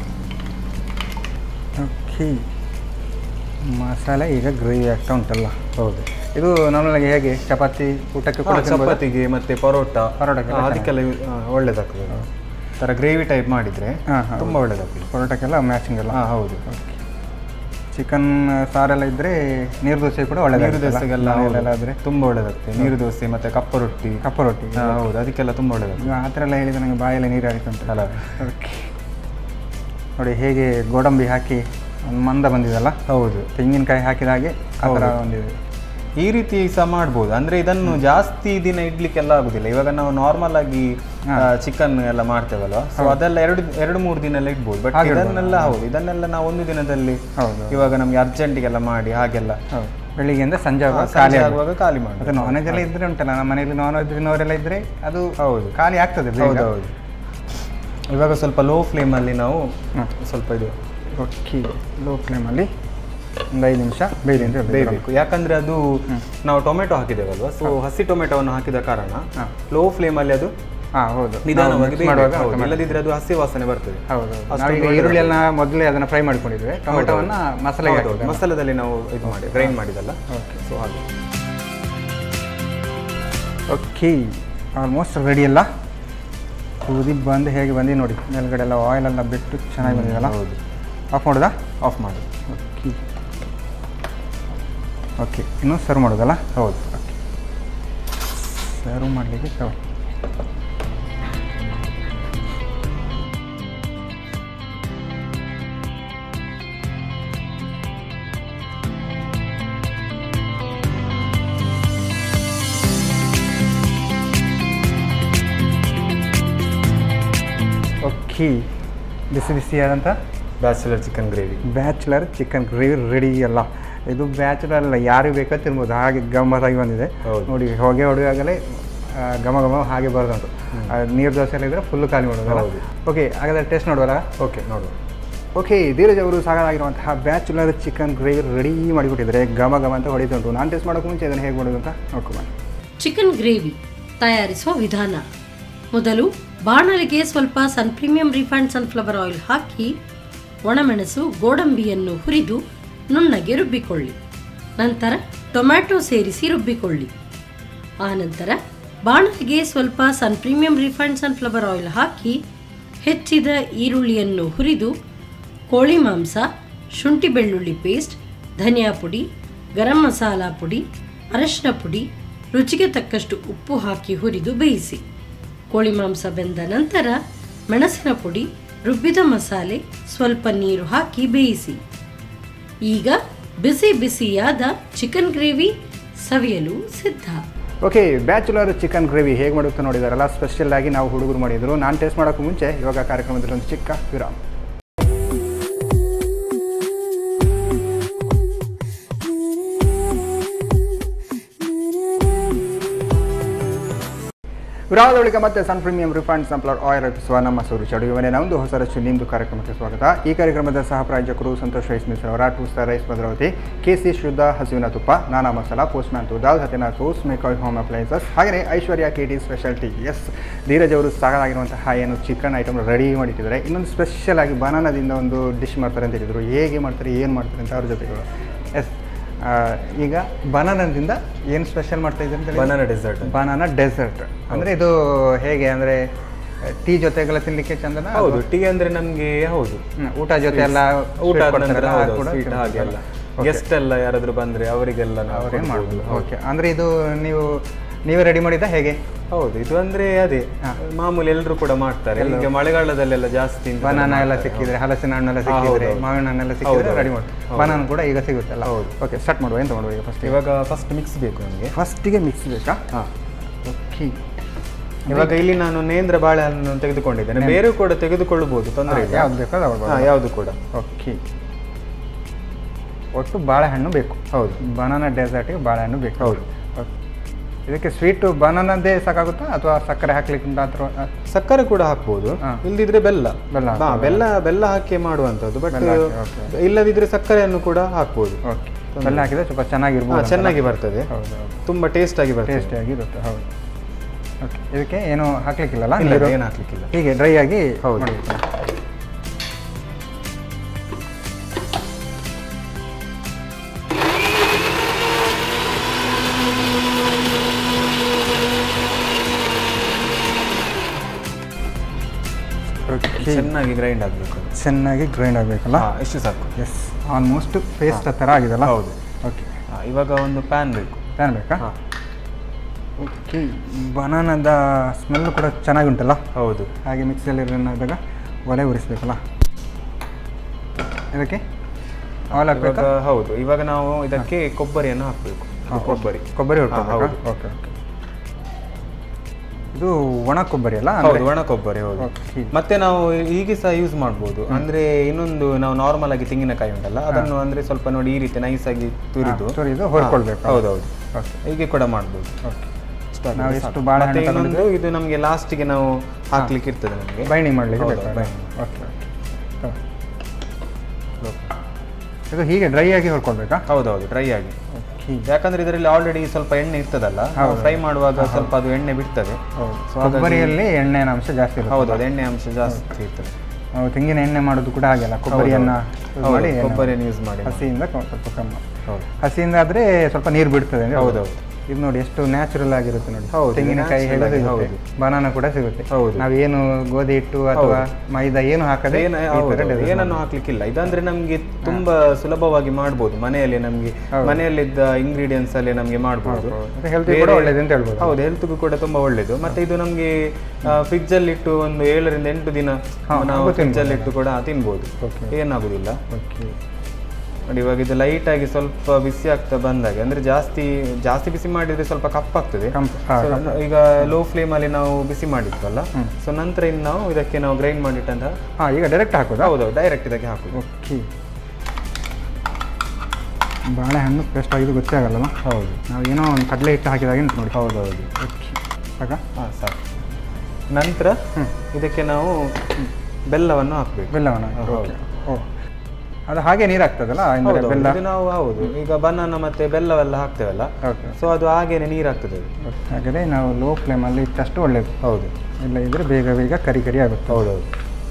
ಓಕೆ ಮಸಾಲೆ ಈಗ ಗ್ರೇವಿ ಆಗ್ತಾ ಉಂಟಲ್ಲ ಹೌದು ಇದು ನಮ್ಮಲ್ಲಿ ಹೇಗೆ ಚಪಾತಿ ಊಟಕ್ಕೆ ಕೂಡ ಹಾ, ತಿನ್ಬೋದಾ? ಚಪಾತಿಗೆ ಮತ್ತೆ ಪರೋಟ ಪರೋಟಕ್ಕೆಲ್ಲ ಹಾ, ಅದಕ್ಕೆಲ್ಲ ಯು- ಹಾ, ಒಳ್ಳೇದಾಗ್ತದೆ ಥರ ಗ್ರೇವಿ ಟೈಪ್ ಮಾಡಿದರೆ ಹಾ, ಹಾ, ತುಂಬ ಒಳ್ಳೇದಾಗ್ತದೆ ಪರೋಟಕ್ಕೆಲ್ಲ ಮ್ಯಾಚಿಂಗ್ ಎಲ್ಲ ಹಾಂ ಹೌದು ಚಿಕನ್ ಸಾರೆಲ್ಲ ಇದ್ದರೆ ನೀರು ದೋಸೆ ಕೂಡ ಒಳ್ಳೆ ನೀರು ದೋಸೆಗೆಲ್ಲ ಎಲ್ಲ ಆದರೆ ತುಂಬ ಒಳ್ಳೇದಾಗ್ತದೆ ನೀರು ದೋಸೆ ಮತ್ತೆ ಕಪ್ಪ ರೊಟ್ಟಿ ಕಪ್ಪ ರೊಟ್ಟಿ ಹಾ, ಹೌದು ಅದಕ್ಕೆಲ್ಲ ತುಂಬ ಒಳ್ಳೇದಾಗ್ತದೆ ನೀವು ಆ ಥರ ಎಲ್ಲ ಹೇಳಿದ್ರೆ ನನಗೆ ಬಾಯೆಲ್ಲ ನೀರು ಹಾಕುಂಟು ಅಲ್ಲ ಓಕೆ ನೋಡಿ ಹೇಗೆ ಗೋಡಂಬಿ ಹಾಕಿ ಒಂದು ಮಂದ ಬಂದಿದೆಲ್ಲ ಹೌದು ತೆಂಗಿನಕಾಯಿ ಹಾಕಿದ ಹಾಗೆ ಆ ಥರ ಒಂದಿದೆ ಈ ರೀತಿ ಸಹ ಮಾಡ್ಬೋದು ಅಂದ್ರೆ ಇದನ್ನು ಜಾಸ್ತಿ ದಿನ ಇಡ್ಲಿಕ್ಕೆಲ್ಲ ಆಗುದಿಲ್ಲ ಇವಾಗ ನಾವು ನಾರ್ಮಲ್ ಆಗಿ ಚಿಕನ್ ಎಲ್ಲ ಮಾಡ್ತೇವಲ್ವಾ ಸೊ ಅದೆಲ್ಲ ಎರಡು ಎರಡು ಮೂರು ದಿನ ಎಲ್ಲ ಇಡ್ಬೋದು ಬಟ್ ಇದನ್ನೆಲ್ಲ ಹೌದು ಇದನ್ನೆಲ್ಲ ನಾವು ಒಂದು ದಿನದಲ್ಲಿ ಹೌದು. ಇವಾಗ ನಮ್ಗೆ ಅರ್ಜೆಂಟಿಗೆಲ್ಲ ಮಾಡಿ ಹಾಗೆಲ್ಲ ಹೌದು ಬೆಳಿಗ್ಗೆಯಿಂದ ಸಂಜೆ ಆಗುವಾಗ ಸಂಜೆ ಖಾಲಿ ಆಗುವಾಗ ಆಗುವಾಗ ಖಾಲಿ ಮಾಡಿ ಮತ್ತೆ ನಾನ್ ವೆಜ್ ಎಲ್ಲ ಇದ್ರೆ ಉಂಟಲ್ಲ ನಮ್ಮ ಮನೆಯಲ್ಲಿ ನಾನ್ ವೆಜ್ ತಿನ್ನೋರೆಲ್ಲ ಇದ್ರೆ ಅದು ಹೌದು. ಖಾಲಿ ಆಗ್ತದೆ ಬೇಗ. ಹೌದು ಹೌದು ಇವಾಗ ಸ್ವಲ್ಪ ಲೋ ಫ್ಲೇಮಲ್ಲಿ ನಾವು ಹ್ಮ್. ಸ್ವಲ್ಪ ಇದು ಓಕೆ ಲೋ ಫ್ಲೇಮಲ್ಲಿ ಒಂದು ಐದು ನಿಮಿಷ ಬೇಯ್ದು ಅಂತ ಹೇಳ್ತಿದ್ದೀರಾ? ಬೇಯಬೇಕು ಯಾಕಂದ್ರೆ ಅದು ನಾವು ಟೊಮೆಟೊ ಹಾಕಿದ್ದೇವಲ್ವಾ ಸೊ ಹಸಿ ಟೊಮೆಟೊವನ್ನು ಹಾಕಿದ ಕಾರಣ ಲೋ ಫ್ಲೇಮಲ್ಲಿ ಅದು ಹಾ ಹೌದು ನಿಧಾನವಾಗಿ ನಾವು mix ಮಾಡುವಾಗ ಬೇಯಬೇಕು. ಹೌದು. ಟೊಮೆಟೊ- ಇಲ್ಲದಿದ್ರೆ ಅದು ಹಸಿ ವಾಸನೆ ಬರ್ತದೆ ಹೌದು ಅಷ್ಟೊಂದು ನಾವೀಗ ಒಳ್ಳೆದು. ಈರುಳ್ಳಿ ಎಲ್ಲ ಮೊದಲೇ ಅದನ್ನ ಫ್ರೈ ಮಾಡ್ಕೊಂಡಿದ್ವಿ ಟೊಮೆಟೊವನ್ನ ಮಸಾಲೆಗೆ ಹೌದು, ಹೌದು. ಹಾಕಿದ್ದೆ. ಮಸಾಲದಲ್ಲಿ ನಾವು ಇದು ಮಾಡಿ ಗ್ರೈಂಡ್ ಮಾಡಿದಲ್ಲ ಸೊ ಹಾಗೆ ಓಕೆ ಆಲ್ಮೋಸ್ಟ್ ರೆಡಿ ಎಲ್ಲ ಕುದಿ ಬಂದು ಹೇಗೆ ಬಂದು ನೋಡಿ ಮೇಲ್ಗಡೆ ಎಲ್ಲ ಆಯಿಲ್ ಎಲ್ಲ ಬಿಟ್ಟು ಚೆನ್ನಾಗಿ ಬಂದಿದೆಲ್ಲ ಹೌದು ಆಫ್ ಮಾಡೋದಾ ಆಫ್ ಮಾಡಿ ಓಕೆ ಓಕೆ ಇನ್ನು ಸರ್ವ್ ಮಾಡೋದಲ್ಲ ಹೌದು ಓಕೆ ಸರ್ವ್ ಮಾಡಲಿಕ್ಕೆ ಸರ್ವ್ ಓಕೆ ಓಕೆ ಬಿಸಿ ಬಿಸಿಯಾದಂಥ bachelor chicken gravy bachelor chicken gravy ready ಅಲ್ಲ ಇದು ಬ್ಯಾಚುಲರ್ ಅಲ್ಲ ಯಾರಿಗೆ ಬೇಕಾ ತಿನ್ಬೋದು ಹಾಗೆ ಗಮ್ಮತ್ತಾಗಿ ಬಂದಿದೆ ಹೌದು. ನೋಡಿ ಹೊಗೆ ಹೊಡೆಯುವಾಗಲೇ ಆ, ಘಮ ಘಮ ಹಾಗೆ ಬರೋದಂಟು ನೀರು ದೋಸೆ ಎಲ್ಲ ಇದ್ರೆ ಫುಲ್ಲು ಖಾಲಿ ಮಾಡೋದಲ್ಲ ಹೌದು. ಓಕೆ ಹಾಗಾದ್ರೆ ಟೇಸ್ಟ್ ನೋಡುವಲ್ಲ ಓಕೆ ನೋಡುವ ಓಕೆ ಧೀರಜ್ ಅವರು ಸಾಕಾಗಿರುವಂತಹ ಬ್ಯಾಚುಲರ್ ಚಿಕನ್ ಗ್ರೇವಿ ರೆಡಿ ಮಾಡಿಕೊಟ್ಟಿದ್ದಾರೆ ಘಮ ಘಮ ಅಂತ ಹೊಡಿತುಂಟು ನಾನು ಟೇಸ್ಟ್ ಮಾಡೋಕೆ ಮುಂಚೆ ಇದನ್ನು ಹೇಗೆ ಮಾಡೋದು ಅಂತ ನೋಡ್ಕೊಂಡು ಚಿಕನ್ ಗ್ರೇವಿ ತಯಾರಿಸುವ ವಿಧಾನ ಮೊದಲು ಬಾಣಲಿಗೆ ಸ್ವಲ್ಪ Sun Premium refined sunflower oil ಹಾಕಿ ಒಣಮೆಣಸು ಗೋಡಂಬಿಯನ್ನು ಹುರಿದು ನುಣ್ಣಗೆ ರುಬ್ಬಿಕೊಳ್ಳಿ ನಂತರ ಟೊಮ್ಯಾಟೊ ಸೇರಿಸಿ ರುಬ್ಬಿಕೊಳ್ಳಿ ಆನಂತರ ಬಾಣಲಿಗೆ ಸ್ವಲ್ಪ Sun Premium refined sunflower oil ಹಾಕಿ ಹೆಚ್ಚಿದ ಈರುಳ್ಳಿಯನ್ನು ಹುರಿದು ಕೋಳಿ ಮಾಂಸ ಶುಂಠಿ ಬೆಳ್ಳುಳ್ಳಿ ಪೇಸ್ಟ್ ಧನಿಯಾ ಪುಡಿ ಗರಂ ಮಸಾಲ ಪುಡಿ ಅರಶಿನ ಪುಡಿ ರುಚಿಗೆ ತಕ್ಕಷ್ಟು ಉಪ್ಪು ಹಾಕಿ ಹುರಿದು ಬೇಯಿಸಿ ಕೋಳಿ ಮಾಂಸ ಬೆಂದ ನಂತರ ಮೆಣಸಿನ ಪುಡಿ ರುಬ್ಬಿದ ಮಸಾಲೆ ಸ್ವಲ್ಪ ನೀರು ಹಾಕಿ ಬೇಯಿಸಿ ಈಗ ಬಿಸಿ ಬಿಸಿಯಾದ ಚಿಕನ್ ಗ್ರೇವಿ ಸವಿಯಲು ಸಿದ್ಧ ಓಕೆ ಬ್ಯಾಚುಲರ್ ಚಿಕನ್ ಗ್ರೇವಿ ಹೇಗೆ ಮಾಡುತ್ತೆ ನೋಡಿದಾರಲ್ಲ ಸ್ಪೆಷಲ್ ಆಗಿ ನಾವು ಹುಡುಗರು ಮಾಡಿದ್ರು ನಾನು ಟೇಸ್ಟ್ ಮಾಡೋಕ್ಕೂ ಮುಂಚೆ ಇವಾಗ ಕಾರ್ಯಕ್ರಮದಲ್ಲಿ ಒಂದು ಚಿಕ್ಕ ವಿರಾಮ ವಿರಾಮದ ಬಳಿಕ ಮತ್ತೆ Sun Premium refined sunflower oil ರಚಿಸುವ ನಮ್ಮ ಸುರುಚಿ ಅಡುಗೆ ನಮ್ಮದು ಹೊಸ ರಚು ನಿಮ್ಮದು ಕಾರ್ಯಕ್ರಮಕ್ಕೆ ಸ್ವಾಗತ ಈ ಕಾರ್ಯಕ್ರಮದ ಸಹ ಪ್ರಾಯೋಜಕರು ಸಂತೋಷ್ ರೈಸ್ ಮಿಸ್ ಅವರ two star rice Bhadravati K C ಶುದ್ಧ ಹಸುವಿನ ತುಪ್ಪ ನಾನಾ ಮಸಾಲ ಪೋಸ್ಟ್ಮ್ಯಾನ್ ತುದಾಲ್ ಹತ್ತಿನ ಸೋಸ್ ಮೇಕಾಯ್ ಹೋಮ್ ಅಪ್ಲೈನ್ಸಸ್ ಹಾಗೆಯೇ ಐಶ್ವರ್ಯ ಕೆ ಟಿ ಸ್ಪೆಷಾಲಿಟಿ ಎಸ್ ಧೀರಜ್ ಅವರು ಸಾಕಾಗಿರುವಂತಹ ಏನು ಚಿಕನ್ ಐಟಮ್ ರೆಡಿ ಮಾಡಿಟ್ಟಿದ್ದಾರೆ ಇನ್ನೊಂದು ಸ್ಪೆಷಲ್ ಆಗಿ ಬನಾನದಿಂದ ಒಂದು ಡಿಶ್ ಮಾಡ್ತಾರೆ ಅಂತ ಹೇಳಿದರು ಹೇಗೆ ಮಾಡ್ತಾರೆ ಏನು ಮಾಡ್ತಾರೆ ಅಂತ ಅವ್ರ ಜೊತೆಗಳು ಎಸ್ ಈಗ ಬನಾನದಿಂದ ಏನು ಸ್ಪೆಷಲ್ ಮಾಡ್ತಾ ಇದ್ದಾರೆ ಅಂತ ಹೇಳಿ? ಬನಾನಾ ಡೆಸರ್ಟ್ ಬನಾನಾ ಡೆಸರ್ಟ್ ಅಂದ್ರೆ ಇದು ಹೇಗೆ ಅಂದ್ರೆ ಟೀ ಜೊತೆಗೆಲ್ಲ ತಿನ್ಲಿಕ್ಕೆ ಚಂದನ ಹೌದು ಟೀ ಅಂದ್ರೆ ನಮ್ಗೆ ಹೌದು ಹ್ಮ್, ಊಟ ಜೊತೆ ಎಲ್ಲ ಊಟ sweet ಆದ ಕೊಡ್ತಾರಲ್ಲ, ನಂತರ ಅದು ಹೌದು, ಕೂಡ sweet ತಿನ್ಬೋದು. ಹಾಗೆ ಎಲ್ಲ Okay. ಗೆಸ್ಟ್ ಎಲ್ಲ ಯಾರಾದ್ರೂ ಬಂದ್ರೆ ಅವರಿಗೆಲ್ಲ ನಾವು ಅವ್ರೇನ್ ಕೊಡ್ಬೋದು. ಮಾಡ್ಬೋದು ಓಕೆ ಅಂದ್ರೆ ಇದು ನೀವು ನೀವೇ ರೆಡಿ ಮಾಡಿದ್ದ ಹೇಗೆ ಹೌದು ಇದು ಅಂದ್ರೆ ಅದೇ ಮಾಮೂಲಿ ಎಲ್ಲರೂ ಕೂಡ ಮಾಡ್ತಾರೆ ಈಗ ಮಳೆಗಾಲದಲ್ಲೆಲ್ಲ ಜಾಸ್ತಿ ಇಂತ ಬನಾನಾ ಎಲ್ಲ ಸಿಕ್ಕಿದ್ರೆ ಹಲಸಿನ ಹಣ್ಣೆಲ್ಲ ಸಿಕ್ಕಿದ್ರೆ ಹೌದು. ಮಾವಿನ ಹಣ್ಣೆಲ್ಲ ಸಿಕ್ಕಿದ್ರೆ ಹೌದು. ರೆಡಿ ಮಾಡಿ ಬನಾನ ಕೂಡ ಈಗ ಸಿಗುತ್ತೆ ಅಲ್ಲ ಹೌದು. ಓಕೆ ಸ್ಟಾರ್ಟ್ ಮಾಡುವ ಎಂತ ಮಾಡುವ ಈಗ ಫಸ್ಟ್ ಇವಾಗ ಫಸ್ಟ್ ಮಿಕ್ಸ್ ಬೇಕು ನಮಗೆ ಫಸ್ಟಿಗೆ ಮಿಕ್ಸ್ ಬೇಕಾ ಹಾ ಓಕೆ ಇವಾಗ ಇಲ್ಲಿ ನಾನು ನೇಂದ್ರ ಬಾಳೆಹಣ್ಣು ತೆಗೆದುಕೊಂಡಿದ್ದೇನೆ ಬೇರೆ ಕೂಡ ತೆಗೆದುಕೊಳ್ಳಬಹುದು ತೊಂದರೆ ಇಲ್ಲ ಯಾವ್ದು ಬೇಕೋ ಅದು ಹಾ, ಯಾವುದು ಕೂಡ ಓಕೆ ಒಟ್ಟು ಬಾಳೆಹಣ್ಣು ಬೇಕು ಹೌದು ಬನಾನಾ ಡೆಸರ್ಟಿಗೆ ಬಾಳೆಹಣ್ಣು ಬೇಕು ಹೌದು. Okay. ಇದಕ್ಕೆ ಸ್ವೀಟು ಬನಾನದೇ ಸಾಕಾಗುತ್ತಾ ಅಥವಾ ಸಕ್ಕರೆ ಹಾಕ್ಲಿಕ್ಕೆ ಉಂಟಾ ಅಥವಾ ಸಕ್ಕರೆ ಕೂಡ ಹಾಕ್ಬೋದು ಹಾ. ಇಲ್ದಿದ್ರೆ ಬೆಲ್ಲ ಬೆಲ್ಲ ಹಾ, ಬೆಲ್ಲ ಬೆಲ್ಲ ಹಾಕಿ ಮಾಡುವಂಥದ್ದು ಬಟ್ ಬೆಲ್ಲ ಹಾಕಿ, okay. ಇಲ್ಲದಿದ್ರೆ ಸಕ್ಕರೆಯನ್ನು ಕೂಡ ಹಾಕ್ಬೋದು ಓಕೆ ಬೆಲ್ಲ ಹಾಕಿದ್ರೆ ಸ್ವಲ್ಪ ಚೆನ್ನಾಗಿರ್ಬೋದು ಹಾ, ಅಂತ. ಚೆನ್ನಾಗಿ ಬರ್ತದೆ ಹೌದು ಹೌದು ತುಂಬಾ ಟೇಸ್ಟ್ ಆಗಿ ಬರ್ತದೆ ಟೇಸ್ಟಿ ಇರುತ್ತೆ ಹೌದು ಓಕೆ ಇದಕ್ಕೆ ಏನು ಹಾಕ್ಲಿಕ್ಕಿಲ್ಲಲ್ಲ ಇಲ್ಲ ನೀರು ಏನು ಹಾಕ್ಲಿಕ್ಕಿಲ್ಲ ಹೀಗೆ ಡ್ರೈ ಆಗಿ ಹೌದು. ಮಾಡ್ಬೇಕು. Okay. ಚೆನ್ನಾಗಿ ಗ್ರೈಂಡ್ ಆಗ್ಬೇಕು ಅದು. ಚೆನ್ನಾಗಿ ಗ್ರೈಂಡ್ ಆಗಬೇಕಲ್ಲ ಹಾ, ಇಷ್ಟು ಸಾಕು ಎಸ್ ಆಲ್ಮೋಸ್ಟ್ ಪೇಸ್ಟ್ ಥರ ಆಗಿದೆಲ್ಲ ಹೌದು. ಓಕೆ ಹಾ, ಇವಾಗ ಒಂದು ಪ್ಯಾನ್ ಬೇಕು ಪ್ಯಾನ್ ಬೇಕಾ ಹಾ. ಓಕೆ ಬನಾನದ ಸ್ಮೆಲ್ ಕೂಡ ಚೆನ್ನಾಗಿ ಉಂಟಲ್ಲ ಹೌದು ಹಾಗೆ ಮಿಕ್ಸಿಯಲ್ಲಿ ಇದ್ದಾಗ ಒಲೆ ಉರಿಸ್ಬೇಕಲ್ಲ ಇದಕ್ಕೆ ಆಲ್ ಇವಾಗ ಹಾಕ್ಬೇಕಾ ಹೌದು ಇವಾಗ ನಾವು ಇದಕ್ಕೆ ಕೊಬ್ಬರಿಯನ್ನು ಹಾಕ್ಬೇಕು ಇದು ಕೊಬ್ಬರಿ ಕೊಬ್ಬರಿ ಹಾ, ಹೊಡ್ಕೊಬೇಕಾ ಹೌದು. ಓಕೆ ಓಕೆ ಇದು ಒಣ ಕೊಬ್ಬರಿ ಅಲ್ಲ ಹೌದು ಒಣ ಕೊಬ್ಬರಿ ಹೌದು Okay. ಮತ್ತೆ ನಾವು ಹೀಗೆ ಸಹ ಯೂಸ್ ಮಾಡ್ಬೋದು ಅಂದ್ರೆ ಇನ್ನೊಂದು ನಾವು ನಾರ್ಮಲ್ ಆಗಿ ತೆಂಗಿನಕಾಯಿ ಉಂಟಲ್ಲ ಅದನ್ನು ಅಂದ್ರೆ ಸ್ವಲ್ಪ ನೋಡಿ ಈ ರೀತಿ ನೈಸ್ ಆಗಿ ತುರಿದು ಹಾ, ತುರಿದು ಹೊರ್ಕೊಳ್ಬೇಕು. ಹೌದೌದು ಓಕೆ ಹೀಗೆ ಕೂಡ ಮಾಡ್ಬೋದು ಓಕೆ ಇಷ್ಟಾದ್ರೆ ನಾವು ಸಾಕು. ಎಷ್ಟು ಬಾಳೆಹಣ್ಣು ಮತ್ತೆ ತಗೊಂಡಿದ್ರೆ ಇನ್ನೊಂದು ಇದು ನಮಗೆ ಲಾಸ್ಟಿಗೆ ನಾವು ಹಾಕ್ಲಿಕ್ಕೆ ಇರ್ತದೆ ನಮಗೆ ಬೈಂಡಿಂಗ್ ಮಾಡಲಿಕ್ಕೆ ಹೌದು, ಬೇಕಾ binding. ಓಕೆ ಓಕೆ ಇದು ಹೀಗೆ ಡ್ರೈ ಆಗಿ ಹೊರ್ಕೊಳ್ಬೇಕಾ ಹೌದೌದು ಡ್ರೈ ಆಗಿ ಓಕೆ ಯಾಕಂದ್ರೆ ಇದರಲ್ಲಿ ಆಲ್ರೆಡಿ ಸ್ವಲ್ಪ ಎಣ್ಣೆ ಇರ್ತದಲ್ಲ ನಾವು ಫ್ರೈ ಮಾಡುವಾಗ ಸ್ವಲ್ಪ ಅದು ಎಣ್ಣೆ ಬಿಡ್ತದೆ ಹೌದು So ಹಾಗಾಗಿ- ಕೊಬ್ಬರಿಯಲ್ಲಿ ಎಣ್ಣೆನ ಅಂಶ ಜಾಸ್ತಿ ಇರುತ್ತೆ ಹೌದು ಅದು ಎಣ್ಣೆ ಅಂಶ ಜಾಸ್ತಿ ಇರ್ತದೆ ನಾವು ತೆಂಗಿನ ಎಣ್ಣೆ ಮಾಡೋದು ಕೂಡ ಹಾಗೆಲ್ಲ ಕೊಬ್ಬರಿಯನ್ನ use ಹೌದು, ಮಾಡಿ ಎಣ್ಣೆ ಕೊಬ್ಬರಿಯನ್ನು ಯೂಸ್ ಮಾಡಿ ಹಸಿಯಿಂದ ಕೊ- ಸ್ವಲ್ಪ ಕಮ್ಮಿ ಹೌದು ಹಸಿಯಿಂದ ಆದ್ರೆ ಸ್ವಲ್ಪ ನೀರು ಬಿಡ್ತದೆ ಅಂದ್ರೆ ಹೌದೌದು. ಇದು ನೋಡಿ ಎಷ್ಟು ನ್ಯಾಚುರಲ್ ಆಗಿರುತ್ತೆ ನೋಡಿ ಹೌದು, ತೆಂಗಿನಕಾಯಿ natural ಆಗಿ, ಹೇಳೋದು ಹೌದು. ಬನಾನ ಕೂಡ ಸಿಗುತ್ತೆ ಹೌದು. ನಾವೇನು ಗೋಧಿ ಹಿಟ್ಟು ಅಥವಾ ಮೈದಾ ಏನು ಹಾಕದೆ ಏನ- ಈ ಹೌದು, ಥರ ಹೌದು. design ಏನನ್ನು ಹಾಕ್ಲಿಕ್ಕಿಲ್ಲ ಇದಂದ್ರೆ ನಮ್ಗೆ ತುಂಬಾ ಸುಲಭವಾಗಿ ಮಾಡ್ಬೋದು ಮನೆಯಲ್ಲಿ ನಮ್ಗೆ ಮನೆಯಲ್ಲಿದ್ದ ಇಂಗ್ರೀಡಿಯೆಂಟ್ಸ್ ಅಲ್ಲಿ ನಮ್ಗೆ ಮಾಡ್ಬೋದು ಹೌದು. ಮತ್ತೆ health ಗೆ ಕೂಡ ಬೇರೆ- ಒಳ್ಳೇದು ಅಂತ ಹೇಳ್ಬೋದು. ಹೌದು ಹೆಲ್ತ್ಗೂ ಕೂಡ ತುಂಬಾ ಒಳ್ಳೇದು ಮತ್ತೆ ಇದು ನಮ್ಗೆ ಫ್ರಿಜ್ ಅಲ್ಲಿ ಇಟ್ಟು ಒಂದು ಏಳರಿಂದ ಎಂಟು ದಿನ ಹಾ, ನಾವು ಹಾಗೂ ಫ್ರಿಜ್ ಅಲ್ಲಿ ಇಟ್ಟು ಕೂಡ ತಿನ್ಬೋದು Okay. ಏನಾಗುದಿಲ್ಲ ಓಕೆ ನೋಡಿ ಇವಾಗ ಇದು ಲೈಟ್ ಆಗಿ ಸ್ವಲ್ಪ ಬಿಸಿ ಆಗ್ತಾ ಬಂದಾಗ ಅಂದ್ರೆ ಜಾಸ್ತಿ ಜಾಸ್ತಿ ಬಿಸಿ ಮಾಡಿದ್ರೆ ಸ್ವಲ್ಪ ಕಪ್ಪಾಗ್ತದೆ ಕಂಪ್- ಹಾ, So, ಈಗ ಲೋ ಫ್ಲೇಮ್ ಅಲ್ಲಿ ನಾವು ಬಿಸಿ ಮಾಡಿದ್ವಲ್ಲ ಸೊ ನಂತರ ಇನ್ನು ನಾವು ಇದಕ್ಕೆ ನಾವು ಗ್ರೈಂಡ್ ಮಾಡಿಟ್ಟಂತಹ ಹಾಂ ಈಗ ಡೈರೆಕ್ಟ್ ಹಾಕೋದಾ ಹೌದೌದು ಡೈರೆಕ್ಟ್ ಇದಕ್ಕೆ ಹಾಕುದು ಓಕೆ ಬಾಳೆಹಣ್ಣು ಪೇಸ್ಟ್ ಆಗಿದ್ದು ಗೊತ್ತೇ ಆಗಲ್ಲ ಹೌದು ನಾವು ಏನೋ ಒಂದು ಕಡಲೆ ಹಿಟ್ಟು ಹಾಕಿದಾಗ ನೋಡಿ ಹೌದೌದು ಓಕೆ ಸಾಕಾ ಹಾಂ ಸಾಕು ನಂತರ ಇದಕ್ಕೆ ನಾವು ಬೆಲ್ಲವನ್ನು ಹಾಕಬೇಕು ಬೆಲ್ಲವನ್ನ ಹೌದು. ಓಕೆ ಓ ಅದು ಹಾಗೆ ನೀರು ಆಗ್ತದಲ್ಲ ಅಂದರೆ ಹೌದು ಬೆಲ್ಲ ಇದು ನಾವು ಹೌದು ಈಗ ಬನಾನ ಮತ್ತೆ ಬೆಲ್ಲವೆಲ್ಲ ಹಾಕ್ತೇವಲ್ಲ ಓಕೆ ಸೊ ಅದು ಹಾಗೇನೆ ನೀರು ಆಗ್ತದೆ ಅದು ಹಾಗಾದರೆ ನಾವು ಲೋ ಫ್ಲೇಮಲ್ಲಿ ಇಟ್ಟಷ್ಟು ಒಳ್ಳೆಯದು ಹೌದು ಇಲ್ಲ ಇದ್ದರೆ ಬೇಗ ಬೇಗ ಕರಿ ಕರಿ ಆಗುತ್ತೆ ಹೌದೌದು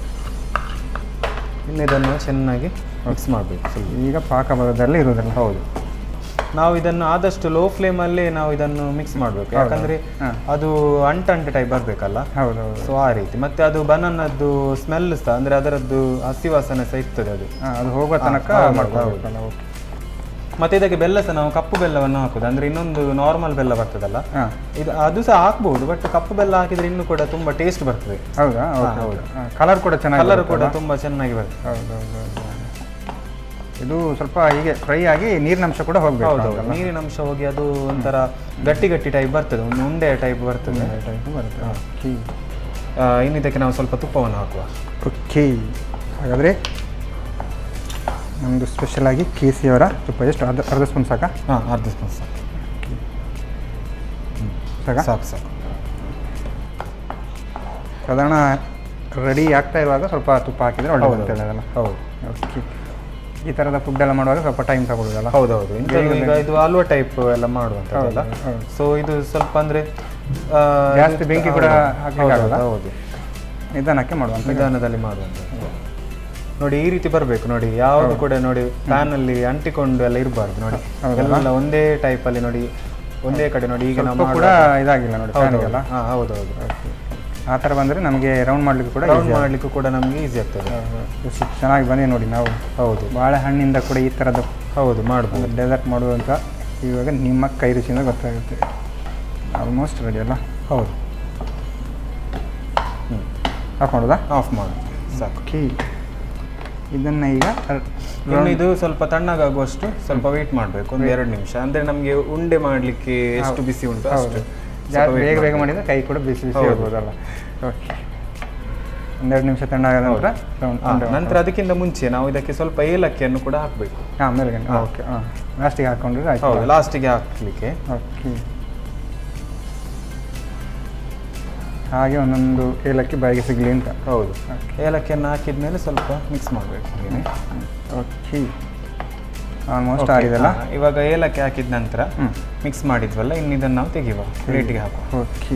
ಇನ್ನು ಇದನ್ನು ಚೆನ್ನಾಗಿ ಮಿಕ್ಸ್ ಮಾಡಬೇಕು ಸ್ವಲ್ಪ ಈಗ ಪಾಕ ಭಾಗದಲ್ಲಿ ಇರೋದಲ್ಲ ಹೌದು ನಾವು ಇದನ್ನು ಆದಷ್ಟು ಲೋ ಫ್ಲೇಮಲ್ಲಿ ನಾವು ಇದನ್ನು ಮಿಕ್ಸ್ ಮಾಡಬೇಕು ಹೌದು. ಯಾಕಂದ್ರೆ ಹಾ. ಅದು ಅಂಟಂಟು ಟೈಪ್ ಬರಬೇಕಲ್ಲ ಹೌದು ಹೌದು ಸೊ ಆ ರೀತಿ ಮತ್ತೆ ಅದು ಬನಾನದ್ದು ಸ್ಮೆಲ್ ಸಹ ಅಂದ್ರೆ ಅದರದ್ದು ಹಸಿ ವಾಸನೆ ಸಹ ಇರ್ತದೆ ಅದು ಹಾಂ ಅದು ಹೋಗೋ ತನಕ ಹೌದು, ಮಾಡ್ಕೊಳ್ಬೇಕಲ್ಲ ಓಕೆ ಮತ್ತೆ ಇದಕ್ಕೆ ಬೆಲ್ಲ ಸಹ ನಾವು ಕಪ್ಪು ಬೆಲ್ಲವನ್ನು ಹಾಕುದು ಅಂದ್ರೆ ಇನ್ನೊಂದು ನಾರ್ಮಲ್ ಬೆಲ್ಲ ಬರ್ತದಲ್ಲ ಹಾಂ ಇದು ಅದು ಸಹ ಹಾಕ್ಬಹುದು ಬಟ್ ಕಪ್ಪು ಬೆಲ್ಲ ಹಾಕಿದ್ರೆ ಇನ್ನೂ ಕೂಡ ತುಂಬಾ ಟೇಸ್ಟ್ ಬರ್ತದೆ ಹೌದಾ ಹಾ, ಓಕೆ ಹೌದು. ಕಲರ್ ಕೂಡ ಚೆನ್ನಾಗಿ ಕಲರ್ ಕೂಡ ಬರುತ್ತಲ್ಲ? ತುಂಬಾ ಚೆನ್ನಾಗಿ ಬರ್ತದೆ ಹೌದು ಹೌದು ಹೌದು ಇದು ಸ್ವಲ್ಪ ಹೀಗೆ ಫ್ರೈ ಆಗಿ ನೀರಿನಂಶ ಕೂಡ ಹೋಗಬೇಕು ಹೌದು ನೀರಿನ ಅಂಶ ಹೋಗಿ ಅದು ಒಂಥರ ಗಟ್ಟಿ ಗಟ್ಟಿ ಟೈಪ್ ಬರ್ತದೆ ಒಂದು ಉಂಡೆ ಟೈಪ್ ಬರ್ತದೆ ಟೈಪ್ ಬರುತ್ತೆ ಓಕೆ ಆ, ಇನ್ನು ಇದಕ್ಕೆ ನಾವು ಸ್ವಲ್ಪ ತುಪ್ಪವನ್ನು ಹಾಕುವ ಓಕೆ ಹಾಗಾದರೆ ನಮ್ಮದು ಸ್ಪೆಷಲಾಗಿ ಕೇಸಿಯವರ ತುಪ್ಪ ಎಷ್ಟು ಅರ್ಧ ಅರ್ಧ ಸ್ಪೂನ್ ಸಾಕಾ ಹಾಂ ಅರ್ಧ ಸ್ಪೂನ್ ಸಾಕು ಸಾಕಾ ಸಾಕು ಸಾಕು ಸಾಧಾರಣ ರೆಡಿ ಆಗ್ತಾ ಇರುವಾಗ ಸ್ವಲ್ಪ ತುಪ್ಪ ಹಾಕಿದರೆ ಒಳ್ಳೆ ಹೌದು, ಬರುತ್ತೆ ಅದೆಲ್ಲ ಹೌದು ಓಕೆ ಈ ಥರದ ಫುಡ್ ಎಲ್ಲ ಮಾಡುವಾಗ ಸ್ವಲ್ಪ ಟೈಮ್ ತಗೊಳ್ಳೋದಲ್ಲ ಹೌದೌದು ಇಂಥದ್ದು ಈಗ ಇದು ಹಲ್ವಾ ಟೈಪ್ ಎಲ್ಲ ಮಾಡುವಂಥದ್ದಲ್ಲ ಹೌದು, ಹೌದು. ಸೊ ಇದು ಸ್ವಲ್ಪ ಅಂದ್ರೆ ಆ, ಜಾಸ್ತಿ ಇದು- ಬೆಂಕಿ ಕೂಡ ಹೌದು, ಹಾಕ್ಲಿಕ್ಕೆ ಹೌದು, ಆಗಲ್ಲ? ಹೌದು ನಿಧಾನಕ್ಕೆ ಮಾಡುವಂಥ ನಿಧಾನದಲ್ಲಿ ಮಾಡುವಂಥದ್ದು ನೋಡಿ ಈ ರೀತಿ ಬರಬೇಕು ನೋಡಿ ಯಾವುದು ಕೂಡ ನೋಡಿ ಪ್ಯಾನ್ ಅಲ್ಲಿ ಅಂಟಿಕೊಂಡು ಎಲ್ಲ ಇರಬಾರ್ದು ನೋಡಿ ಹೌದಲ್ಲ? ಎಲ್ಲ ಒಂದೇ ಟೈಪ್ ಅಲ್ಲಿ ನೋಡಿ ಒಂದೇ ಕಡೆ ನೋಡಿ ಈಗ ನಾವು ಸ್ವಲ್ಪ ಕೂಡ ಮಾಡುವಾಗ- ಇದಾಗಿಲ್ಲ ನೋಡಿ ಹೌದು, ಫ್ಯಾನಿಗೆಲ್ಲ ಹಾ ಹೌದೌದು ಆ ಥರ ಬಂದರೆ ನಮಗೆ ರೌಂಡ್ ಮಾಡಲಿಕ್ಕೆ ಕೂಡ ರೌಂಡ್ easy ಆಗುತ್ತೆ. ಮಾಡ್ಲಿಕ್ಕೂ ಕೂಡ ನಮ್ಗೆ ಈಸಿ ಆಗ್ತದೆ ಖುಷಿ ಚೆನ್ನಾಗಿ ಬಂದಿದೆ ನೋಡಿ ನಾವು ಹೌದು ಬಾಳೆಹಣ್ಣಿಂದ ಕೂಡ ಈ ಥರದ ಹೌದು ಮಾಡ್ಬೋದು ಡೆಸರ್ಟ್ ಮಾಡುವಂಥ ಇವಾಗ ನಿಮ್ಮ ಕೈ ರುಚಿಯಿಂದ ಗೊತ್ತಾಗುತ್ತೆ ಆಲ್ಮೋಸ್ಟ್ ರೆಡಿ ಅಲ್ಲ ಹೌದು ಆಫ್ ಮಾಡೋದಾ ಆಫ್ ಮಾಡು ಸಾಕು ಓಕೆ ಇದನ್ನು ಈಗ ಇನ್ನು ಇದು ಸ್ವಲ್ಪ ತಣ್ಣಗಾಗುವಷ್ಟು ಸ್ವಲ್ಪ ವೆಯ್ಟ್ ಮಾಡಬೇಕು ಒಂದು ಎರಡು ನಿಮಿಷ ಅಂದ್ರೆ ನಮಗೆ ಉಂಡೆ ಮಾಡ್ಲಿಕ್ಕೆ ಎಷ್ಟು ಬಿಸಿ ಉಂಟು ಅಷ್ಟು ಸ್ವಲ್ಪ ಜಾಸ್ತಿ wait ಬೇಗ ಬೇಗ ಮಾಡ್ಬೇಕು. ಮಾಡಿದರೆ ಕೈ ಕೂಡ ಬಿಸಿ ಬಿಸಿ ಹೌದು. ಇರ್ಬೋದಲ್ಲ ಓಕೆ ಒಂದೆರಡು ನಿಮಿಷ ತಣ್ಣಗಾದ ನಂತರ ರೌಂಡ್ ಹಾ, ನಂತರ ಅದಕ್ಕಿಂತ ಮುಂಚೆ ನಾವು ಇದಕ್ಕೆ ಸ್ವಲ್ಪ ಏಲಕ್ಕಿಯನ್ನು ಕೂಡ ಹಾಕಬೇಕು ಹಾಂ ಮೇಲ್ಗಡೆ ಓಕೆ ಹಾಂ ಲಾಸ್ಟಿಗೆ ಹಾಕೊಂಡ್ರೆ ಆಯ್ತು ಹೌದು ಲಾಸ್ಟಿಗೆ ಹಾಕ್ಲಿಕ್ಕೆ ಓಕೆ ಹಾಗೆ ಒಂದೊಂದು ಏಲಕ್ಕಿ ಬಾಯಿಗೆ ಸಿಗಲಿ ಅಂತ ಹೌದು ಏಲಕ್ಕಿಯನ್ನು ಹಾಕಿದ್ಮೇಲೆ ಸ್ವಲ್ಪ ಮಿಕ್ಸ್ ಮಾಡಬೇಕು ಓಕೆ ಆಲ್ಮೋಸ್ಟ್ ಆಗಿದೆ ಇವಾಗ ಏಲಕ್ಕಿ ಹಾಕಿದ ನಂತರ ಹ್ಮ್. ಮಿಕ್ಸ್ ಮಾಡಿದ್ವಲ್ಲ ಇನ್ನು ಇದನ್ನು ನಾವು ತೆಗಿಯುವ ಪ್ಲೇಟಿಗೆ ಹಾಕುವ ಓಕೆ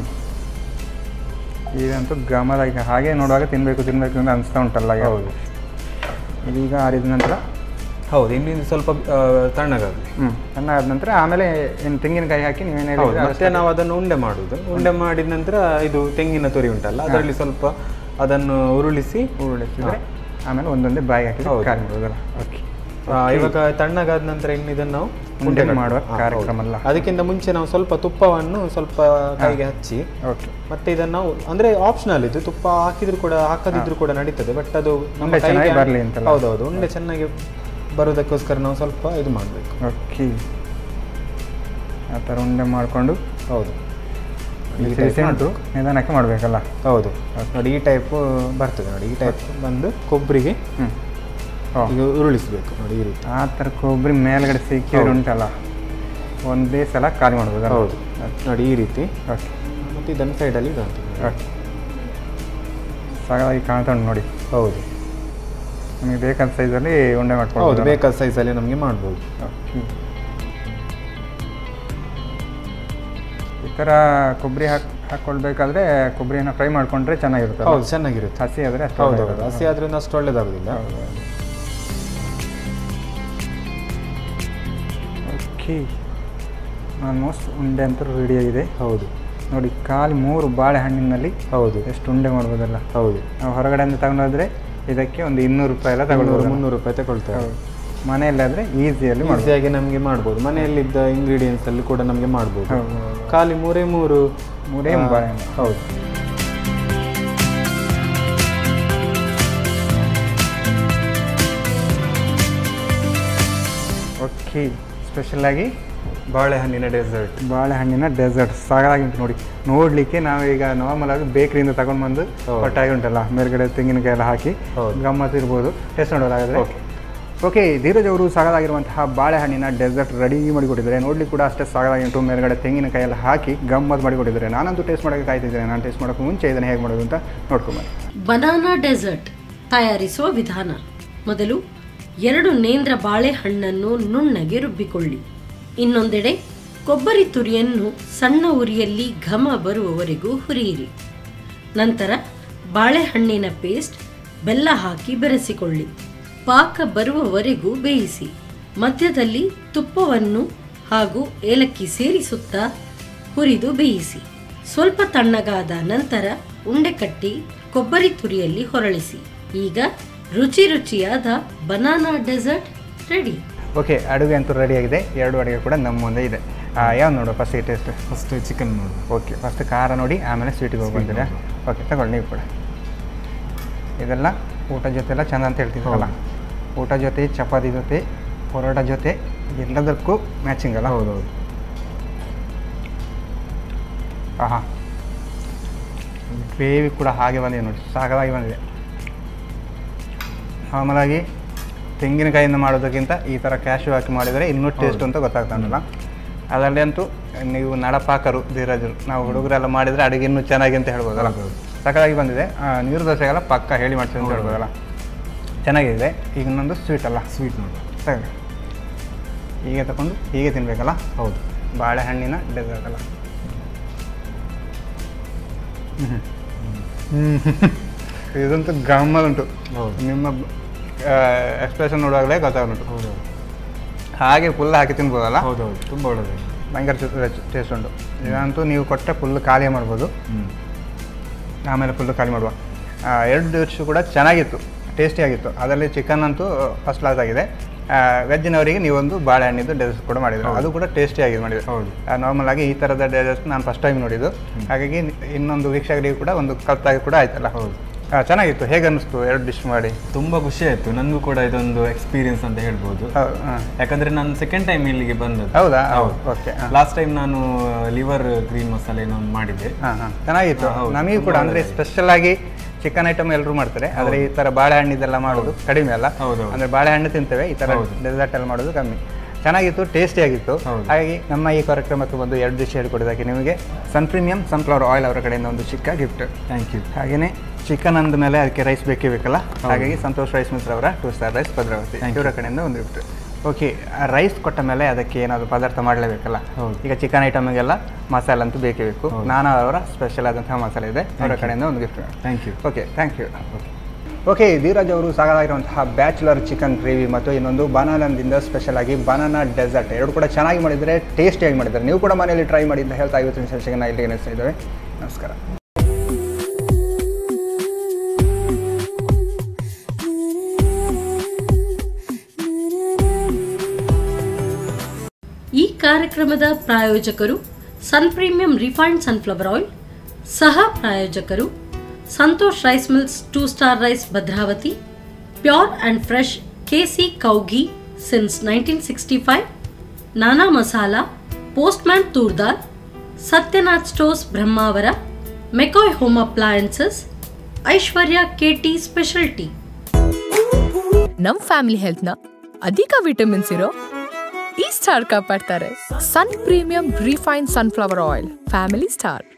ಇದಂತೂ ಗಮದಾಗಿ ಹಾಗೆ ನೋಡುವಾಗ ತಿನ್ನಬೇಕು ತಿನ್ನಬೇಕು ಅಂತ ಅನಿಸ್ತಾ ಉಂಟಲ್ಲ ಈಗ. ಹೌದು ಇದೀಗ ಆರಿದ ನಂತರ ಹೌದು ಇನ್ನು ಇದು ಸ್ವಲ್ಪ ಆ, ತಣ್ಣಗಾಗಲಿ ಹ್ಞೂ ತಣ್ಣಗಾದ ನಂತರ ಆಮೇಲೆ ಏನು ತೆಂಗಿನಕಾಯಿ ಹಾಕಿ ನೀವೇನು ಹೌದು ಹೇಳಿದ್ರೆ ಮತ್ತೆ ನಾವು ಅದನ್ನು ಉಂಡೆ ಮಾಡುದು ಉಂಡೆ ಮಾಡಿದ ನಂತರ ಇದು ತೆಂಗಿನ ತುರಿ ಉಂಟಲ್ಲ ಅದರಲ್ಲಿ ಸ್ವಲ್ಪ ಅದನ್ನು ಉರುಳಿಸಿ ಉರುಳಿಸಿದ್ರೆ ಆಮೇಲೆ ಒಂದೊಂದೇ ಬಾಯಿ ಹಾಕಿ ಹೌದು. ಖಾಲಿ ಮಾಡೋದಲ್ಲ ಓಕೆ ಆ, ಇವಾಗ ತಣ್ಣಗಾದ ನಂತರ ಇನ್ನು ಇದನ್ನು ನಾವು ಉಂಡೆ ಕಟ್- ಮಾಡುವ ಹಾ, ಹೌದು. ಕಾರ್ಯಕ್ರಮ ಅಲ್ಲ. ಅದಕ್ಕಿಂತ ಮುಂಚೆ ನಾವು ಸ್ವಲ್ಪ ತುಪ್ಪವನ್ನು ಸ್ವಲ್ಪ ಕೈಗೆ ಹಚ್ಚಿ ಓಕೆ ಮತ್ತೆ ಇದನ್ನು ನಾವು ಅಂದ್ರೆ ಆಪ್ಷನಲ್ ಇದು ತುಪ್ಪ ಹಾಕಿದ್ರು ಕೂಡ ಹಾಕದಿದ್ರು ಕೂಡ ನಡೀತದೆ ಬಟ್ ಅದು ನಮ್ಮ ಉಂಡೆ ಚೆನ್ನಾಗಿ ಕೈಗೆ- ಬರ್ಲಿ ಅಂತಲ್ಲ? ಹೌದೌದು ಉಂಡೆ ಚೆನ್ನಾಗಿ ಬರೋದಕ್ಕೋಸ್ಕರ ನಾವು ಸ್ವಲ್ಪ ಇದು ಮಾಡಬೇಕು ಓಕೆ ಆ ಥರ ಉಂಡೆ ಮಾಡಿಕೊಂಡು ಹೌದು ಈ ಬಿಸಿ type ಬಿಸಿ ಉಂಟು ನಿಧಾನಕ್ಕೆ ಮಾಡಬೇಕಲ್ಲ ಹೌದು ನೋಡಿ ಈ ಟೈಪ್ ಬರ್ತದೆ ನೋಡಿ ಈ ಟೈಪ್ ಬಂದು ಕೊಬ್ಬರಿಗೆ ಹ್ಞೂ ಓ ಈಗ ಉರುಳಿಸಬೇಕು ನೋಡಿ ಈ ರೀತಿ ಆ ಥರ ಕೊಬ್ಬರಿ ಮೇಲ್ಗಡೆ ಸಿಕ್ಕಿದ್ರೆ ಹೌದು. ಉಂಟಲ್ಲ ಒಂದೇ ಸಲ ಖಾಲಿ ಮಾಡ್ಬೋದಲ್ಲ ಹೌದು ನೋಡಿ ಈ ರೀತಿ ಓಕೆ ಮತ್ತೆ ಇದನ್ನು ಸೈಡಲ್ಲಿ ಇದು ಅಂತ ಓಕೆ ಸಾಕಾಗಿ ಕಾಣ್ತಾ ಉಂಟು ನೋಡಿ ಹೌದು ನಿಮಗೆ ಬೇಕಾದ ಸೈಜಲ್ಲಿ ಉಂಡೆ ಹೌದು ಮಾಡ್ಕೊಳ್ಬೋದು ಬೇಕಾದ ಸೈಜಲ್ಲಿ ನಮಗೆ ಮಾಡ್ಬೋದು ಓಕೆ ಈ ಥರ ಕೊಬ್ಬರಿ ಹಾಕಿ ಹಾಕ್ಕೊಳ್ಬೇಕಾದ್ರೆ ಕೊಬ್ಬರಿಯನ್ನು ಫ್ರೈ ಮಾಡಿಕೊಂಡ್ರೆ ಚೆನ್ನಾಗಿರುತ್ತೆ ಹೌದು ಚೆನ್ನಾಗಿರುತ್ತೆ ಹಸಿ ಆದರೆ ಅಷ್ಟು ಹೌದು ಒಳ್ಳೆ ಹೌದು ಇರುತ್ತೆ. ಹಸಿ ಆದ್ರಿಂದ ಅಷ್ಟು ಒಳ್ಳೇದಾಗೋದಿಲ್ಲ ಹೌದು, ಹೌದು. ಓಕೆ ಆಲ್ಮೋಸ್ಟ್ ಉಂಡೆ ಅಂತೂ ರೆಡಿ ಆಗಿದೆ ಹೌದು ನೋಡಿ ಖಾಲಿ ಮೂರು ಬಾಳೆಹಣ್ಣಿನಲ್ಲಿ ಹೌದು ಎಷ್ಟು ಉಂಡೆ ಮಾಡ್ಬೋದಲ್ಲ ಹೌದು ನಾವು ಹೊರಗಡೆಯಿಂದ ತಗೊಂಡೋದ್ರೆ ಇದಕ್ಕೆ ಒಂದು ಇನ್ನೂರು ರೂಪಾಯಿ ಎಲ್ಲ ಮುನ್ನೂರು ತಗೊಳ್ಬೋದು ಮುನ್ನೂರು ರೂಪಾಯಿ ತಗೊಳ್ತಾರೆ ಹೌದು ಮನೆಯಲ್ಲಾದರೆ ಈಸಿಯಲ್ಲಿ ಮಾಡ್ಬೋದು ಈಸಿಯಾಗಿ ನಮಗೆ ಮಾಡ್ಬೋದು ಮನೆಯಲ್ಲಿದ್ದ ಇಂಗ್ರೀಡಿಯೆಂಟ್ಸ್ ಅಲ್ಲಿ ಕೂಡ ನಮಗೆ ಮಾಡ್ಬೋದು ಹೌದು, ಹೌದು. ಖಾಲಿ ಮೂರೇ ಮೂರು ಮೂರೇ ಆ, ಬಾಳೆಹಣ್ಣು ಹೌದು ಓಕೆ ಸ್ಪೆಷಲಾಗಿ ಬಾಳೆಹಣ್ಣಿನ ಡೆಸರ್ಟ್ ಬಾಳೆಹಣ್ಣಿನ ಡೆಸರ್ಟ್ ಸಾಕಾಗಿ ಉಂಟು ನೋಡಿ ನೋಡಲಿಕ್ಕೆ ನಾವೀಗ ನಾರ್ಮಲ್ ಆಗಿ ಬೇಕರಿಯಿಂದ ತಗೊಂಡು ಬಂದು ಕೊಟ್ಟಾಗಿ ಉಂಟಲ್ಲ ಮೇಲ್ಗಡೆ ತೆಂಗಿನಕಾಯಿ ಎಲ್ಲ ಹಾಕಿ ಹೌದು. ಗಮ್ಮತ್ ಇರ್ಬೋದು ಟೇಸ್ಟ್ ನೋಡೋಲ್ಲ ಹಾಗಾದ್ರೆ Okay. ಓಕೆ ಧೀರಜ್ ಅವರು ಸಾಗದಾಗಿರುವಂತಹ ಬಾಳೆಹಣ್ಣಿನ ಡೆಸರ್ಟ್ ರೆಡಿ ಮಾಡಿಕೊಟ್ಟಿದ್ದಾರೆ ನೋಡ್ಲಿಕ್ಕೆ ಕೂಡ ಅಷ್ಟೇ ಸಾಗದಾಗಿ ಉಂಟು ಮೇಲ್ಗಡೆ ತೆಂಗಿನಕಾಯಿ ಎಲ್ಲ ಹಾಕಿ ಗಮ್ಮತ್ ಮಾಡಿಕೊಟ್ಟಿದ್ದಾರೆ ನಾನಂತೂ ಟೇಸ್ಟ್ ಮಾಡೋಕ್ಕೆ ಕಾಯ್ತಿದ್ದೇನೆ ನಾನು ಟೇಸ್ಟ್ ಮಾಡೋಕ್ಕೆ ಮುಂಚೆ ಇದನ್ನು ಹೇಗೆ ಮಾಡೋದು ಅಂತ ನೋಡ್ಕೊಂಬನ್ನಿ ಬನಾನಾ ಡೆಸರ್ಟ್ ತಯಾರಿಸುವ ವಿಧಾನ ಮೊದಲು ಎರಡು ನೇಂದ್ರ ಬಾಳೆಹಣ್ಣನ್ನು ನುಣ್ಣಗೆ ರುಬ್ಬಿಕೊಳ್ಳಿ ಇನ್ನೊಂದೆಡೆ ಕೊಬ್ಬರಿ ತುರಿಯನ್ನು ಸಣ್ಣ ಉರಿಯಲ್ಲಿ ಘಮ ಬರುವವರೆಗೂ ಹುರಿಯಿರಿ ನಂತರ ಬಾಳೆಹಣ್ಣಿನ ಪೇಸ್ಟ್ ಬೆಲ್ಲ ಹಾಕಿ ಬೆರೆಸಿಕೊಳ್ಳಿ ಪಾಕ ಬರುವವರೆಗೂ ಬೇಯಿಸಿ ಮಧ್ಯದಲ್ಲಿ ತುಪ್ಪವನ್ನು ಹಾಗೂ ಏಲಕ್ಕಿ ಸೇರಿಸುತ್ತಾ ಹುರಿದು ಬೇಯಿಸಿ ಸ್ವಲ್ಪ ತಣ್ಣಗಾದ ನಂತರ ಉಂಡೆ ಕಟ್ಟಿ ಕೊಬ್ಬರಿ ತುರಿಯಲ್ಲಿ ಹೊರಳಿಸಿ ಈಗ ರುಚಿ ರುಚಿಯಾದ ಬನಾನಾ ಡೆಸರ್ಟ್ ರೆಡಿ ಓಕೆ ಅಡುಗೆ ಅಂತೂ ರೆಡಿಯಾಗಿದೆ ಎರಡು ಅಡುಗೆ ಕೂಡ ನಮ್ಮ ಮುಂದೆ ಇದೆ ಯಾವ್ದು ನೋಡು ಫಸ್ಟ್ ಟೇಸ್ಟ್ ಫಸ್ಟ್ ಚಿಕನ್ ನೋಡು ಓಕೆ ಫಸ್ಟ್ ಖಾರ ನೋಡಿ ಆಮೇಲೆ ಸ್ವೀಟಿಗೆ ಹೋಗಿ ಬಂದಿದೆ ಓಕೆ ತಗೊಳ್ಳಿ ನೀವು ಕೂಡ ಇದೆಲ್ಲ ಊಟ ಜೊತೆ ಎಲ್ಲ ಚೆಂದ ಅಂತ ಹೇಳ್ತಿದ್ರಲ್ಲ ಊಟ ಜೊತೆ ಚಪಾತಿ ಜೊತೆ ಪರೋಟ ಜೊತೆ ಎಲ್ಲದಕ್ಕೂ ಮ್ಯಾಚಿಂಗ್ ಅಲ್ಲ ಹೌದೌದು ಆಹಾ ಗ್ರೇವಿ ಕೂಡ ಹಾಗೆ ಬಂದಿದೆ ನೋಡಿ ಸಾಕಾಗಿ ಬಂದಿದೆ ಆಮೇಲಾಗಿ ತೆಂಗಿನಕಾಯಿಂದ ಮಾಡೋದಕ್ಕಿಂತ ಈ ಥರ ಕ್ಯಾಶು ಹಾಕಿ ಮಾಡಿದರೆ ಇನ್ನೂ ಟೇಸ್ಟ್ ಅಂತ ಗೊತ್ತಾಗ್ತಾನಲ್ಲ ಅದರಲ್ಲಿ ಅಂತೂ ನೀವು ನಡಪಾಕರು ಧೀರಜರು ನಾವು ಹುಡುಗರೆಲ್ಲ ಮಾಡಿದರೆ ಅಡುಗೆ ಇನ್ನೂ ಚೆನ್ನಾಗಿ ಅಂತ ಹೇಳ್ಬೋದಲ್ಲ ಸಕಾಲಾಗಿ ಬಂದಿದೆ ಆ, ನೀರು ದೋಸೆಗೆಲ್ಲ ಪಕ್ಕ ಹೇಳಿ ಮಾಡ್ತೀವಿ ಅಂತ ಹೇಳ್ಬೋದಲ್ಲ ಚೆನ್ನಾಗಿದೆ ಈಗ ಇನ್ನೊಂದು ಸ್ವೀಟ್ ಅಲ್ಲ ಸ್ವೀಟ್ ನೋಡು ತಗೊಳ್ಳಿ ಹೀಗೆ ತಗೊಂಡು ಹೀಗೆ ತಿನ್ನಬೇಕಲ್ಲ ಹೌದು ಬಾಳೆಹಣ್ಣಿನ ಡೆಸರ್ಟ್ ಅಲ್ಲ ಇದಂತೂ ಗಮ್ಮಲ್ ಉಂಟು ಹೌದು. ನಿಮ್ಮ ಎಕ್ಸ್ಪ್ರೆಷನ್ ನೋಡುವಾಗಲೇ ಗೊತ್ತಾಗುಂಟು ಹೌದೌದು ಹಾಗೆ ಫುಲ್ ಹಾಕಿ ತಿನ್ಬೋದಲ್ಲ ಹೌದೌದು ತುಂಬ ಒಳ್ಳೆಯದು ಭಯಂಕರ ಟೇಸ್ಟ್ ಉಂಟು ಇದಂತೂ ನೀವು ಕೊಟ್ಟರೆ ಫುಲ್ ಖಾಲಿ ಮಾಡ್ಬೋದು ಹ್ಞೂ ಆಮೇಲೆ ಫುಲ್ಲು ಖಾಲಿ ಮಾಡುವ ಆ, ಎರಡು ಡಿಶ್ ಕೂಡ ಚೆನ್ನಾಗಿತ್ತು ಟೇಸ್ಟಿ ಆಗಿತ್ತು ಅದರಲ್ಲಿ ಚಿಕನ್ ಅಂತೂ ಫಸ್ಟ್ ಕ್ಲಾಸ್ ಆಗಿದೆ ವೆಜ್ಜಿನವರಿಗೆ ನೀವೊಂದು ಬಾಳೆಹಣ್ಣಿದ್ದು ಡೆಸರ್ಟ್ ಕೂಡ ಮಾಡಿದ್ರು ಅದು ಕೂಡ ಟೇಸ್ಟಿ ಆಗಿ ಮಾಡಿದ್ರು ಹೌದು. ನಾರ್ಮಲ್ ಆಗಿ ಈ ಥರದ ಡೆಸರ್ಟ್ ನಾನು ಫಸ್ಟ್ ಟೈಮ್ ನೋಡಿದ್ದು ಹಾಗಾಗಿ ಇನ್ನೊಂದು ವೀಕ್ಷಕರಿಗೆ ಕೂಡ ಒಂದು ಕಲ್ತಾಗಿ ಕೂಡ ಆಯ್ತಲ್ಲ ಹೌದು. ಆ, ಚೆನ್ನಾಗಿತ್ತು ಹೇಗೆ ಅನ್ನಿಸ್ತು ಎರಡು ಡಿಶ್ ಮಾಡಿ ತುಂಬ ಖುಷಿ ಆಯಿತು ನನಗೂ ಕೂಡ ಇದೊಂದು ಎಕ್ಸ್ಪೀರಿಯನ್ಸ್ ಅಂತ ಹೇಳ್ಬೋದು ಹೌದು ಹಾಂ ಯಾಕಂದ್ರೆ ನಾನು ಸೆಕೆಂಡ್ ಟೈಮ್ ಇಲ್ಲಿಗೆ ಬಂದದ್ದು ಹೌದಾ ಹೌದು ಓಕೆ ಲಾಸ್ಟ್ ಟೈಮ್ ನಾನು ಲಿವರ್ ಗ್ರೀನ್ ಮಸಾಲೆ ಏನೋ ಒಂದು ಮಾಡಿದ್ದೆ ಹಾಂ ಹಾಂ ಚೆನ್ನಾಗಿತ್ತು ಹಾ, ಹೌದು. ನಮಗೆ ಕೂಡ ತುಂಬಾ ಅಂದರೆ ಸ್ಪೆಷಲ್ ಆಗಿ ಚಿಕನ್ ಐಟಮ್ ಎಲ್ಲರೂ ಮಾಡ್ತಾರೆ ಆದರೆ ಈ ಥರ ಬಾಳೆಹಣ್ಣಿದೆಲ್ಲ ಮಾಡೋದು ಕಡಿಮೆ ಅಲ್ಲ ಹೌದು. ಅಂದರೆ ಬಾಳೆಹಣ್ಣು ತಿಂತೇವೆ ಈ ಥರ ಹೌದು. ಡೆಸರ್ಟ್ ಎಲ್ಲ ಮಾಡೋದು ಕಮ್ಮಿ ಚೆನ್ನಾಗಿತ್ತು ಟೇಸ್ಟಿ ಆಗಿತ್ತು ಹೌದು. ಹಾಗಾಗಿ ನಮ್ಮ ಈ ಕಾರ್ಯಕ್ರಮಕ್ಕೆ ಬಂದು ಎರಡು ಡಿಶ್ ಹೇಳ್ಕೊಡೋದಕ್ಕೆ ನಿಮಗೆ ಸನ್ ಪ್ರೀಮಿಯಂ ಸನ್ಫ್ಲವರ್ ಆಯಿಲ್ ಅವರ ಕಡೆಯಿಂದ ಒಂದು ಚಿಕ್ಕ ಗಿಫ್ಟ್ ಥ್ಯಾಂಕ್ ಯು ಹಾಗೆಯೇ ಚಿಕನ್ ಅಂದ ಮೇಲೆ ಅದಕ್ಕೆ ರೈಸ್ ಬೇಕೇ ಬೇಕಲ್ಲ ಹಾಗಾಗಿ ಸಂತೋಷ್ ರೈಸ್ ಮಿತ್ರ ಅವರ two star rice Bhadravati Thank ಇವರ ಕಡೆಯಿಂದ ಒಂದು ಗಿಫ್ಟ್ ಓಕೆ ರೈಸ್ ಕೊಟ್ಟ ಮೇಲೆ ಅದಕ್ಕೆ ಏನಾದರೂ ಪದಾರ್ಥ ಮಾಡಲೇಬೇಕಲ್ಲ ಹೌದು. ಈಗ ಚಿಕನ್ ಐಟಮ್ಗೆಲ್ಲ ಮಸಾಲೆ ಅಂತೂ ಬೇಕೇ ಬೇಕು ಹೌದು. ನಾನಾ ಅವರ ಸ್ಪೆಷಲ್ ಆದಂತಹ ಮಸಾಲೆ ಇದೆ ಅವರ you. ಕಡೆಯಿಂದ ಒಂದು gift thank you okay thank you okay Dheeraj ಅವರು ಸಾಕಾಗಿರುವಂತಹ ಬ್ಯಾಚುಲರ್ ಚಿಕನ್ ಗ್ರೇವಿ ಮತ್ತು ಇನ್ನೊಂದು ಬನಾನದಿಂದ ಸ್ಪೆಷಲ್ ಆಗಿ ಬನಾನಾ ಡೆಸರ್ಟ್ ಎರಡು ಕೂಡ ಚೆನ್ನಾಗಿ ಮಾಡಿದರೆ ಟೇಸ್ಟಿಯಾಗಿ ಮಾಡಿದ್ದಾರೆ ನೀವು ಕೂಡ ಮನೆಯಲ್ಲಿ ಟ್ರೈ ಮಾಡಿ ಅಂತ ಹೇಳ್ತಾ ಇವತ್ತಿನ ಸೆಷನ್ ಇಲ್ಲಿಗೆ ನಡೆಸ್ತಾ ಇದ್ದೇವೆ ನಮಸ್ಕಾರ ಈ ಕಾರ್ಯಕ್ರಮದ ಪ್ರಾಯೋಜಕರು Sun Premium refined sunflower oil ಸಹ ಪ್ರಾಯೋಜಕರು Santosh rice mills two star rice Bhadravati pure and fresh KC cow ghee since nineteen sixty five Nana masala postman ತೂರ್ದಾರ್ Satyanath stores Brahmavar McCoy home appliances Aishwarya KT specialty ನಮ್ ಫ್ಯಾಮಿಲಿ ಹೆಲ್ತ್ನ ಅಧಿಕ ವಿಟಮಿನ್ಸ್ ಇರೋ ಈ ಸ್ಟಾರ್ ಕಾಪಾಡ್ತಾರೆ Sun Premium refine sunflower oil family star